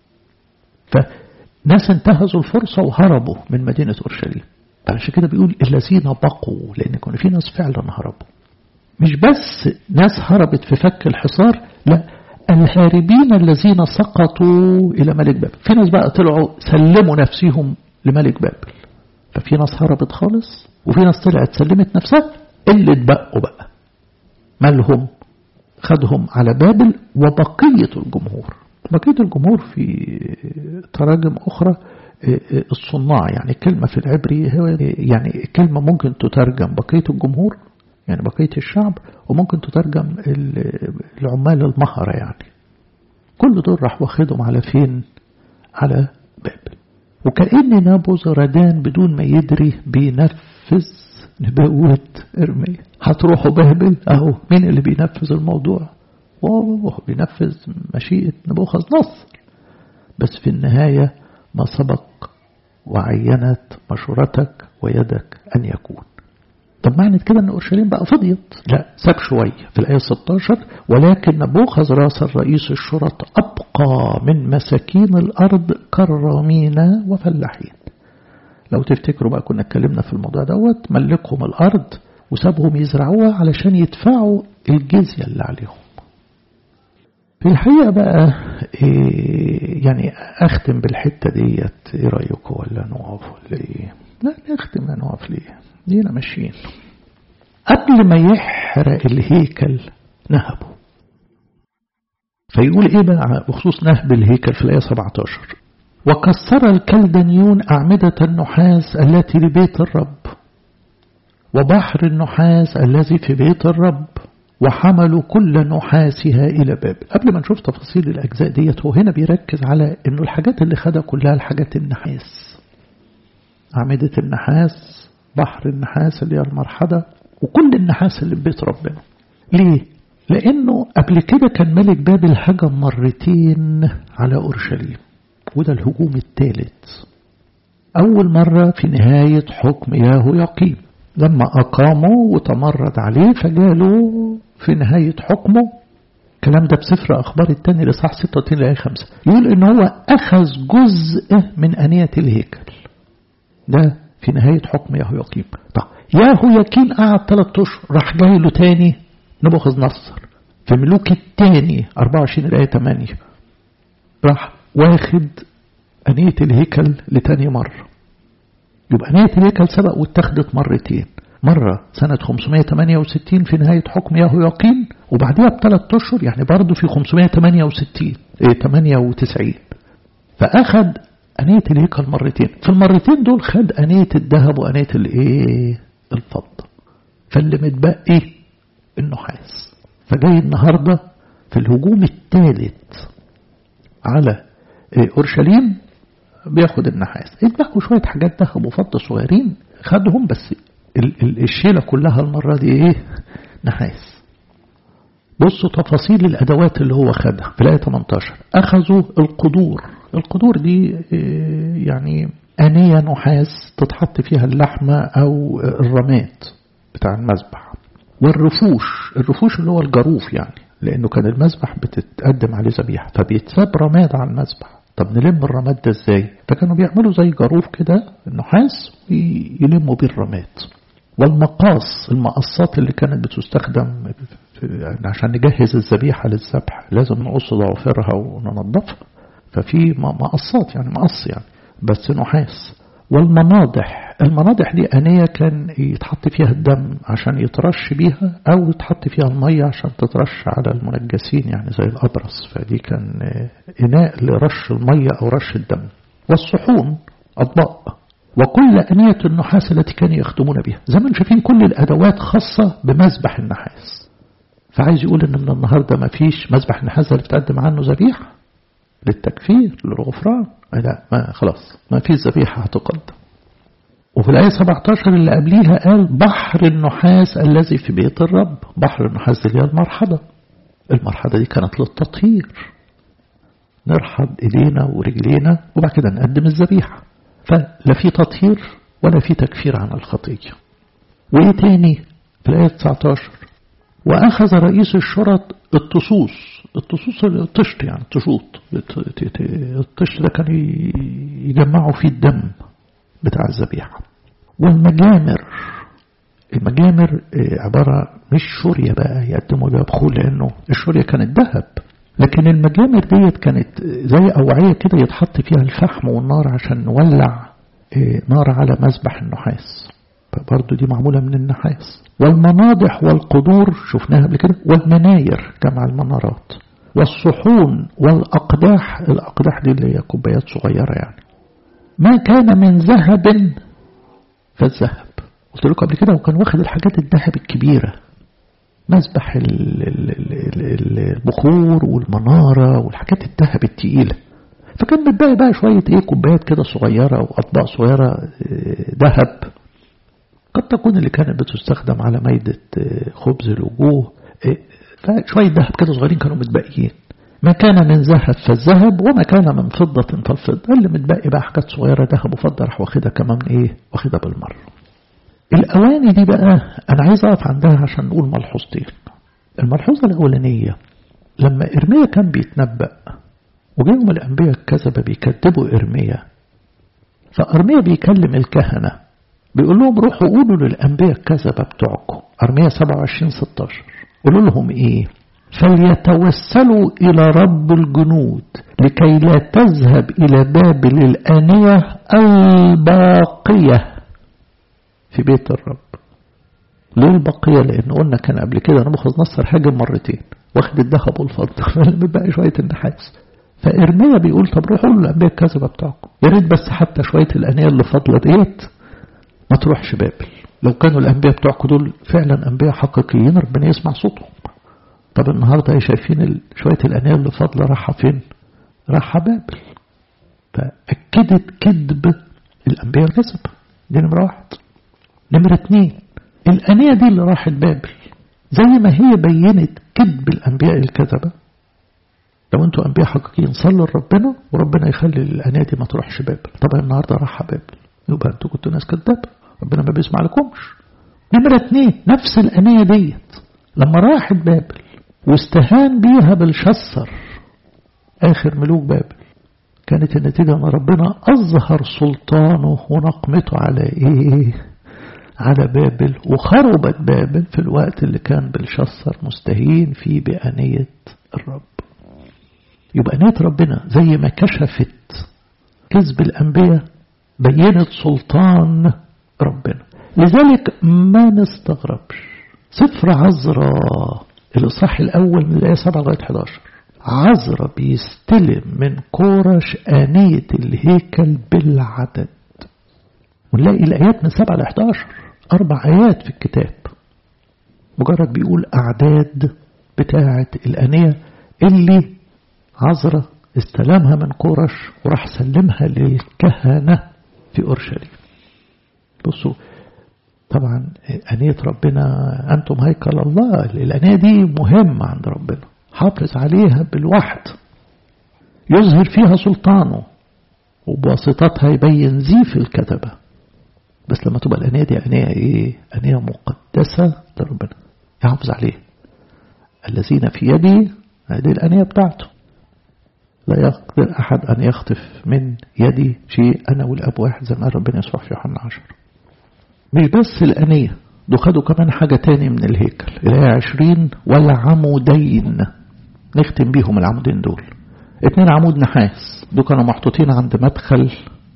فناس انتهزوا الفرصة وهربوا من مدينة أورشليم فعشان كده بيقول الذين بقوا لأن كان في ناس فعلا هربوا مش بس ناس هربت في فك الحصار لا الهاربين الذين سقطوا إلى ملك بابل في ناس بقى طلعوا سلموا نفسهم لملك بابل ففي ناس هربت خالص وفي ناس طلعت سلمت نفسها اللي اتبقوا بقى مالهم خدهم على بابل وبقية الجمهور بقية الجمهور في تراجم أخرى الصناع يعني كلمة في العبري هو يعني كلمة ممكن تترجم بقية الجمهور يعني بقية الشعب وممكن تترجم العمال المهرة يعني كل دول راح واخدهم على فين على بابل وكأن نابوزردان بدون ما يدري بينفذ نبوة إرميا هتروحوا بابل أهو مين اللي بينفذ الموضوع وهو بينفذ مشيئة نبوخذ نصر بس في النهاية ما سبق وعينت مشورتك ويدك أن يكون طب معنى كده ان اورشليم بقى فضيت لا ساب شويه في الايه 16 ولكن نبوخذ راس الرئيس الشرط ابقى من مساكين الارض كرامين وفلاحين لو تفتكروا بقى كنا اتكلمنا في الموضوع دوت ملكهم الارض وسابهم يزرعوها علشان يدفعوا الجزيه اللي عليهم في الحقيقه بقى إيه يعني اختم بالحته ديت ايه رايكم ولا نقف ولا ايه لا نختم نقف ليه دينا ماشيين قبل ما يحرق الهيكل نهبه فيقول ايه بقى بخصوص نهب الهيكل في الآية 17 وكسر الكلدانيون أعمدة النحاس التي لبيت الرب وبحر النحاس الذي في بيت الرب وحملوا كل نحاسها إلى بابل قبل ما نشوف تفاصيل الأجزاء ديت هو هنا بيركز على أنه الحاجات اللي خدها كلها الحاجات النحاس أعمدة النحاس بحر النحاس اللي هي المرحلة وكل النحاس اللي في بيت ربنا ليه؟ لأنه قبل كده كان ملك بابل هجم مرتين على أورشليم وده الهجوم الثالث أول مرة في نهاية حكم ياهو يقيم لما أقاموا وتمرد عليه فجاله في نهاية حكمه الكلام ده بسفر أخبار التاني لصح 36 لآية 5 يقول إن هو أخذ جزء من أنية الهيكل ده في نهاية حكم ياهو يقيم طب ياهو يقيم قعد ثلاث أشهر راح جاي له تاني نبوخذ نصر في ملوك التاني 24 الآية 8 راح واخد أنية الهيكل لتاني مرة يبقى أنية الهيكل سبق واتخذت مرتين مرة سنة 568 في نهاية حكم ياهو يقين وبعدها بثلاث أشهر يعني برضه في 568 إيه 98 فأخذ أنية الهيكل مرتين في المرتين دول خد أنية الذهب وأنية الإيه الفضة فاللي متبقي النحاس فجاي النهاردة في الهجوم الثالث على أورشليم بياخد النحاس اتبقوا شوية حاجات ذهب وفضة صغيرين خدهم بس الشيلة كلها المرة دي ايه نحاس بصوا تفاصيل الأدوات اللي هو خدها في الآية 18 أخذوا القدور القدور دي يعني أنية نحاس تتحط فيها اللحمة أو الرماد بتاع المذبح والرفوش الرفوش اللي هو الجروف يعني لأنه كان المذبح بتتقدم عليه ذبيحة فبيتساب رماد على المذبح طب نلم الرماد ده ازاي فكانوا بيعملوا زي جروف كده النحاس ويلموا بيه الرماد والمقاص المقصات اللي كانت بتستخدم عشان نجهز الذبيحة للذبح لازم نقص ضوافرها وننظفها ففي مقصات يعني مقص يعني بس نحاس والمناضح المناضح دي أنية كان يتحط فيها الدم عشان يترش بيها أو يتحط فيها المية عشان تترش على المنجسين يعني زي الأبرص فدي كان إناء لرش المية أو رش الدم والصحون أطباق وكل أنية النحاس التي كانوا يخدمون بها زي ما شايفين كل الأدوات خاصة بمذبح النحاس فعايز يقول إن من النهاردة ما فيش مذبح النحاس اللي بتقدم عنه ذبيحة للتكفير للغفران لا ما خلاص ما فيش ذبيحة هتقدم وفي الآية 17 اللي قبليها قال بحر النحاس الذي في بيت الرب بحر النحاس اللي هي المرحلة المرحلة دي كانت للتطهير نرحض ايدينا ورجلينا وبعد كده نقدم الذبيحة فلا في تطهير ولا في تكفير عن الخطية وايه تاني في الآية 19 وأخذ رئيس الشرط الطصوص الطصوص الطشت يعني التشوط الطشت ده كان يجمعوا فيه الدم بتاع الذبيحة والمجامر المجامر عبارة مش شورية بقى يقدموا بيها بخول لأنه الشورية كانت ذهب لكن المجامر ديت كانت زي أوعية كده يتحط فيها الفحم والنار عشان نولع نار على مذبح النحاس فبرضه دي معمولة من النحاس والمناضح والقدور شفناها قبل كده والمناير جمع المنارات والصحون والأقداح الأقداح دي اللي هي كوبايات صغيرة يعني ما كان من ذهب فالذهب قلت لكم قبل كده وكان واخد الحاجات الذهب الكبيرة مذبح البخور والمنارة والحاجات الذهب التقيلة فكان متبقي بقى شوية ايه كوبايات كده صغيرة وأطباق صغيرة ذهب قد تكون اللي كانت بتستخدم على ميدة خبز الوجوه فشوية ذهب كده صغيرين كانوا متبقيين ما كان من ذهب فالذهب وما كان من فضة فالفضة اللي متبقي بقى حاجات صغيرة ذهب وفضة راح واخدها كمان ايه واخدها بالمرة الأواني دي بقى أنا عايز أقف عندها عشان نقول ملحوظتين الملحوظة الأولانية لما إرميا كان بيتنبأ وجاهم الأنبياء الكذبة بيكذبوا إرميا فأرميا بيكلم الكهنة بيقول لهم روحوا قولوا للأنبياء الكذبة بتوعكم أرميا 27 16 قولوا لهم إيه فليتوسلوا إلى رب الجنود لكي لا تذهب إلى بابل الآنية الباقية في بيت الرب ليه البقية لأن قلنا كان قبل كده نبخذ نصر هاجم مرتين واخد الذهب والفضة فاللي شوية النحاس فإرميا بيقول طب روحوا للأنبياء الكذبة بتاعكم يا ريت بس حتى شوية الأنية اللي فاضلة ديت ما تروحش بابل لو كانوا الأنبياء بتوعكم دول فعلا أنبياء حقيقيين ربنا يسمع صوتهم طب النهاردة ايه شايفين شوية الأنية اللي فاضلة راحة فين راحة بابل فأكدت كذب الأنبياء الكذبة دي نمرة واحد نمرة اتنين الأنية دي اللي راحت بابل زي ما هي بينت كذب الأنبياء الكذبة لو انتوا أنبياء حقيقيين صلوا لربنا وربنا يخلي الأنية دي ما تروحش بابل طبعا النهاردة راحة بابل يبقى انتوا كنتوا ناس كذابة ربنا ما بيسمع لكمش نمرة اتنين نفس الأنية ديت لما راحت بابل واستهان بيها بالشسر آخر ملوك بابل كانت النتيجة أن ربنا أظهر سلطانه ونقمته على إيه على بابل وخربت بابل في الوقت اللي كان بلشسر مستهين فيه بأنية الرب يبقى أنية ربنا زي ما كشفت كذب الأنبياء بينت سلطان ربنا لذلك ما نستغربش سفر عذراء الإصحاح الأول من الآية 7 لغاية 11 عذراء بيستلم من كورش آنية الهيكل بالعدد ونلاقي الآيات من 7 ل 11 أربع آيات في الكتاب مجرد بيقول أعداد بتاعة الآنية اللي عذراء استلمها من كورش وراح سلمها للكهنة في أورشليم بصوا طبعا أنية ربنا أنتم هيكل الله الأنية دي مهمة عند ربنا حافظ عليها بالوحد يظهر فيها سلطانه وبواسطتها يبين زيف الكتبة بس لما تبقى الأنية دي أنية إيه أنية مقدسة لربنا يحافظ عليها الذين في يدي هذه الأنية بتاعته لا يقدر أحد أن يخطف من يدي شيء أنا والأب واحد زي ما ربنا يسوع في يوحنا عشر مش بس الأنية دول خدوا كمان حاجة تاني من الهيكل الآية عشرين والعمودين نختم بيهم العمودين دول اتنين عمود نحاس دول كانوا محطوطين عند مدخل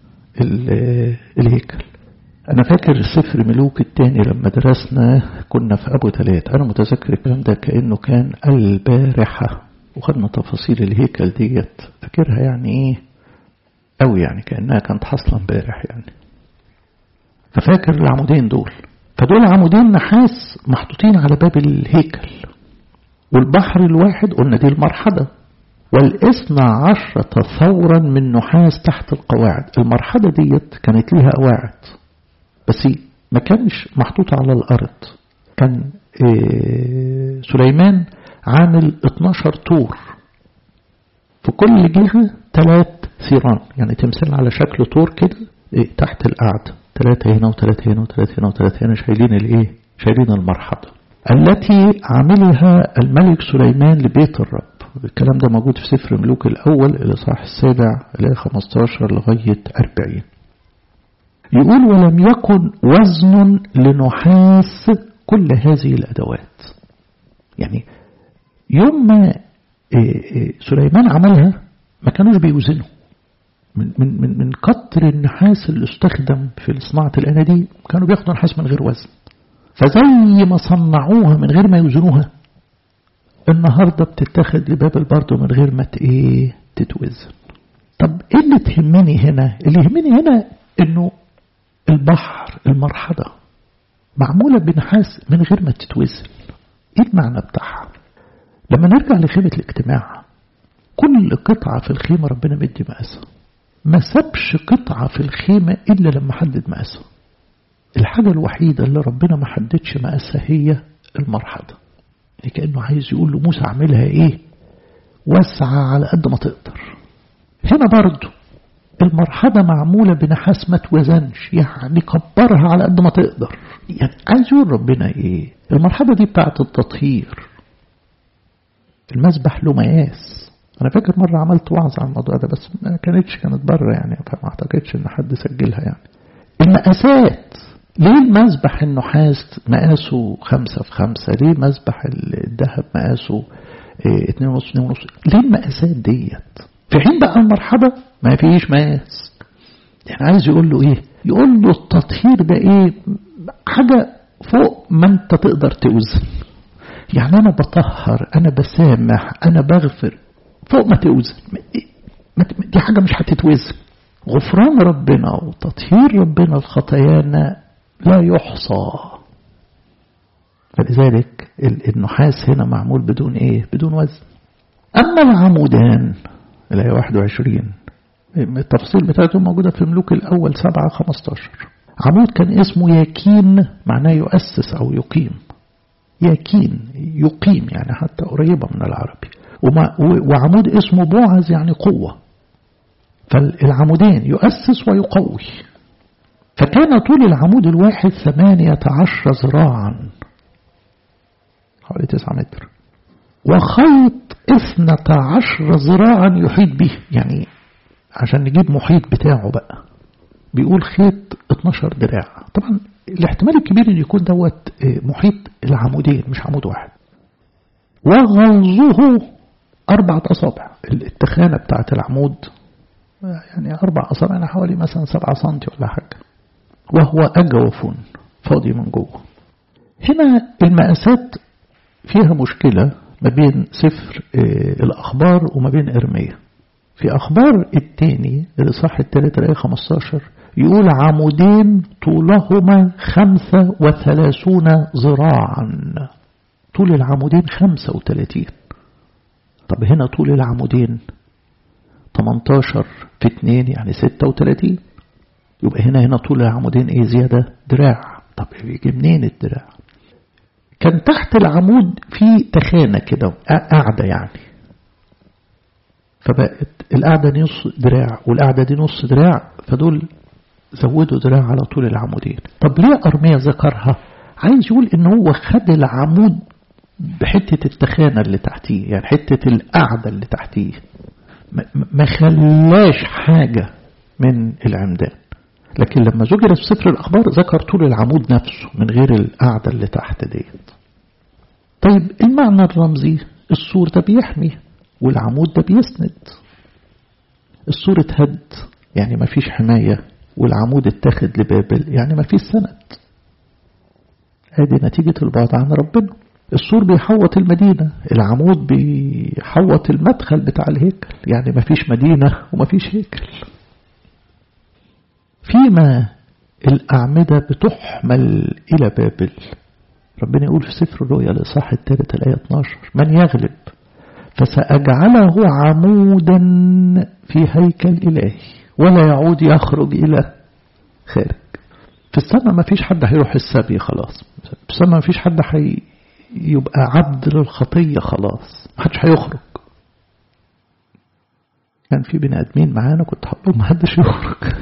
الهيكل أنا فاكر سفر ملوك التاني لما درسنا كنا في أبو ثلاث أنا متذكر الكلام ده كأنه كان البارحة وخدنا تفاصيل الهيكل ديت فاكرها يعني إيه أوي يعني كأنها كانت حاصلة امبارح يعني ففاكر العمودين دول فدول عمودين نحاس محطوطين على باب الهيكل والبحر الواحد قلنا دي المرحلة والاثنى عشرة ثورا من نحاس تحت القواعد المرحلة ديت كانت ليها قواعد بس ما كانش محطوط على الأرض كان إيه سليمان عامل 12 طور في كل جهة ثلاث ثيران يعني تمثال على شكل طور كده إيه تحت القعدة ثلاثة هنا وثلاثة هنا وثلاثة هنا وثلاثة هنا شايلين الايه شايلين المرحبة التي عملها الملك سليمان لبيت الرب الكلام ده موجود في سفر ملوك الأول الإصحاح السابع إلى 15 لغاية 40 يقول ولم يكن وزن لنحاس كل هذه الأدوات يعني يوم ما سليمان عملها ما كانوش بيوزنوا من من من من كتر النحاس اللي استخدم في صناعة الأناديل كانوا بياخدوا نحاس من غير وزن فزي ما صنعوها من غير ما يوزنوها النهاردة بتتاخد لبابل برضه من غير ما ايه تتوزن طب ايه اللي تهمني هنا اللي يهمني هنا انه البحر المرحضة معمولة بنحاس من غير ما تتوزن ايه المعنى بتاعها لما نرجع لخيمة الاجتماع كل قطعة في الخيمة ربنا مدي مقاسها ما سابش قطعة في الخيمة إلا لما حدد مقاسها الحاجة الوحيدة اللي ربنا ما حددش مقاسها هي المرحضة يعني كأنه عايز يقول له موسى اعملها ايه واسعة على قد ما تقدر هنا برضو المرحضة معمولة بنحاس ما توزنش يعني كبرها على قد ما تقدر يعني عايز يقول ربنا ايه المرحضة دي بتاعت التطهير المسبح له مقاس انا فاكر مرة عملت وعظ على الموضوع ده بس ما كانتش كانت بره يعني فما اعتقدش ان حد سجلها يعني المقاسات ليه المسبح النحاس مقاسه خمسة في خمسة ليه مسبح الذهب مقاسه اه اتنين ونص اتنين ونص ليه المقاسات ديت في حين بقى المرحبة ما فيش مقاس يعني عايز يقول له ايه يقول له التطهير ده ايه حاجة فوق ما انت تقدر توزن يعني انا بطهر انا بسامح انا بغفر فوق ما توزن دي حاجة مش هتتوزن غفران ربنا وتطهير ربنا الخطايانا لا يحصى فلذلك النحاس هنا معمول بدون ايه بدون وزن اما العمودان الآية 21 التفاصيل بتاعته موجودة في ملوك الأول 7 15 عمود كان اسمه يكين معناه يؤسس أو يقيم يكين يقيم يعني حتى قريبة من العربي وعمود اسمه بوعز يعني قوة فالعمودين يؤسس ويقوي فكان طول العمود الواحد ثمانية عشر ذراعا حوالي تسعة متر وخيط اثنة عشر ذراعا يحيط به يعني عشان نجيب محيط بتاعه بقى بيقول خيط 12 دراع طبعا الاحتمال الكبير ان يكون دوت محيط العمودين مش عمود واحد وغلظه أربعة أصابع التخانة بتاعت العمود يعني أربع أصابع يعني حوالي مثلا سبعة سنتي ولا حاجة وهو أجوف فاضي من جوه هنا المقاسات فيها مشكلة ما بين سفر الأخبار وما بين إرمية في أخبار التاني الإصحاح التالت الآية 15 يقول عمودين طولهما خمسة وثلاثون ذراعا طول العمودين خمسة وثلاثين طب هنا طول العمودين 18 في 2 يعني 36 يبقى هنا هنا طول العمودين ايه زيادة دراع طب يجي منين الدراع كان تحت العمود في تخانة كده قاعدة يعني فبقت القاعدة دي نص دراع والقاعدة دي نص دراع فدول زودوا دراع على طول العمودين طب ليه أرمية ذكرها عايز يقول ان هو خد العمود بحتة التخانة اللي تحتيه يعني حتة القاعدة اللي تحتيه ما خلاش حاجة من العمدان لكن لما ذكر في سفر الأخبار ذكر طول العمود نفسه من غير القاعدة اللي تحت ديت طيب المعنى الرمزي السور ده بيحمي والعمود ده بيسند السور اتهد يعني ما فيش حماية والعمود اتاخد لبابل يعني ما فيش سند هذه نتيجة البعد عن ربنا السور بيحوط المدينة العمود بيحوط المدخل بتاع الهيكل يعني ما فيش مدينة وما فيش هيكل فيما الأعمدة بتحمل إلى بابل ربنا يقول في سفر الرؤيا الإصحاح الثالث الآية 12 من يغلب فسأجعله عمودا في هيكل إلهي ولا يعود يخرج إلى خارج في السماء ما فيش حد هيروح السبي خلاص في السماء ما فيش حد حي يبقى عبد للخطية خلاص محدش هيخرج كان في بني ادمين معانا كنت هقول لهم محدش يخرج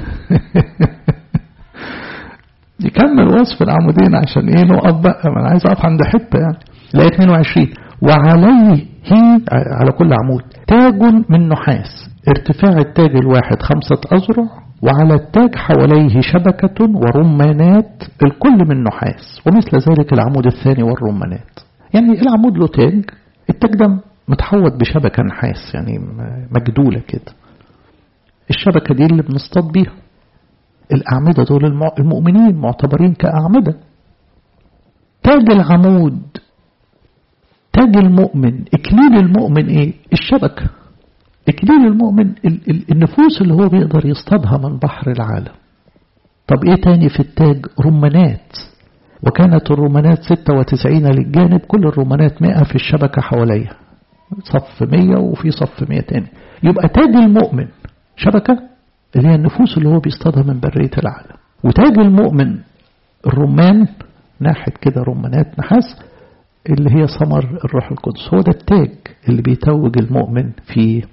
يكمل وصف العمودين عشان ايه نقف بقى ما انا عايز اقف عند حته يعني لا 22 وعليه على كل عمود تاج من نحاس ارتفاع التاج الواحد خمسة أذرع وعلى التاج حواليه شبكة ورمانات الكل من نحاس ومثل ذلك العمود الثاني والرمانات يعني العمود له تاج التاج ده متحوط بشبكة نحاس يعني مجدولة كده الشبكة دي اللي بنصطاد بيها الأعمدة دول المؤمنين معتبرين كأعمدة تاج العمود تاج المؤمن إكليل المؤمن إيه الشبكة إكليل المؤمن النفوس اللي هو بيقدر يصطادها من بحر العالم طب إيه تاني في التاج رمانات وكانت الرمانات 96 للجانب كل الرمانات 100 في الشبكة حواليها صف 100 وفي صف 100 تاني يبقى تاج المؤمن شبكة اللي هي النفوس اللي هو بيصطادها من برية العالم وتاج المؤمن الرمان ناحية كده رمانات نحاس اللي هي ثمر الروح القدس هو ده التاج اللي بيتوج المؤمن في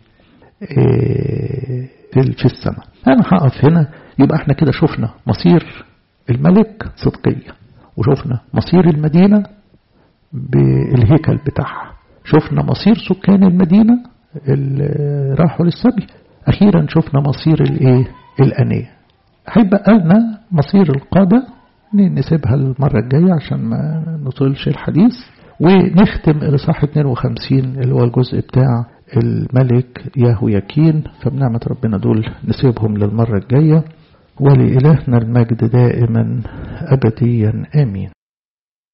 في السماء أنا هقف هنا يبقى احنا كده شفنا مصير الملك صدقية وشفنا مصير المدينة بالهيكل بتاعها شفنا مصير سكان المدينة اللي راحوا للسبي أخيرا شفنا مصير الإيه الأنية هيبقى لنا مصير القادة نسيبها المرة الجاية عشان ما نطولش الحديث ونختم الإصحاح 52 اللي هو الجزء بتاع الملك ياهو يكين فبنعمة ربنا دول نسيبهم للمرة الجاية ولإلهنا المجد دائما أبديا آمين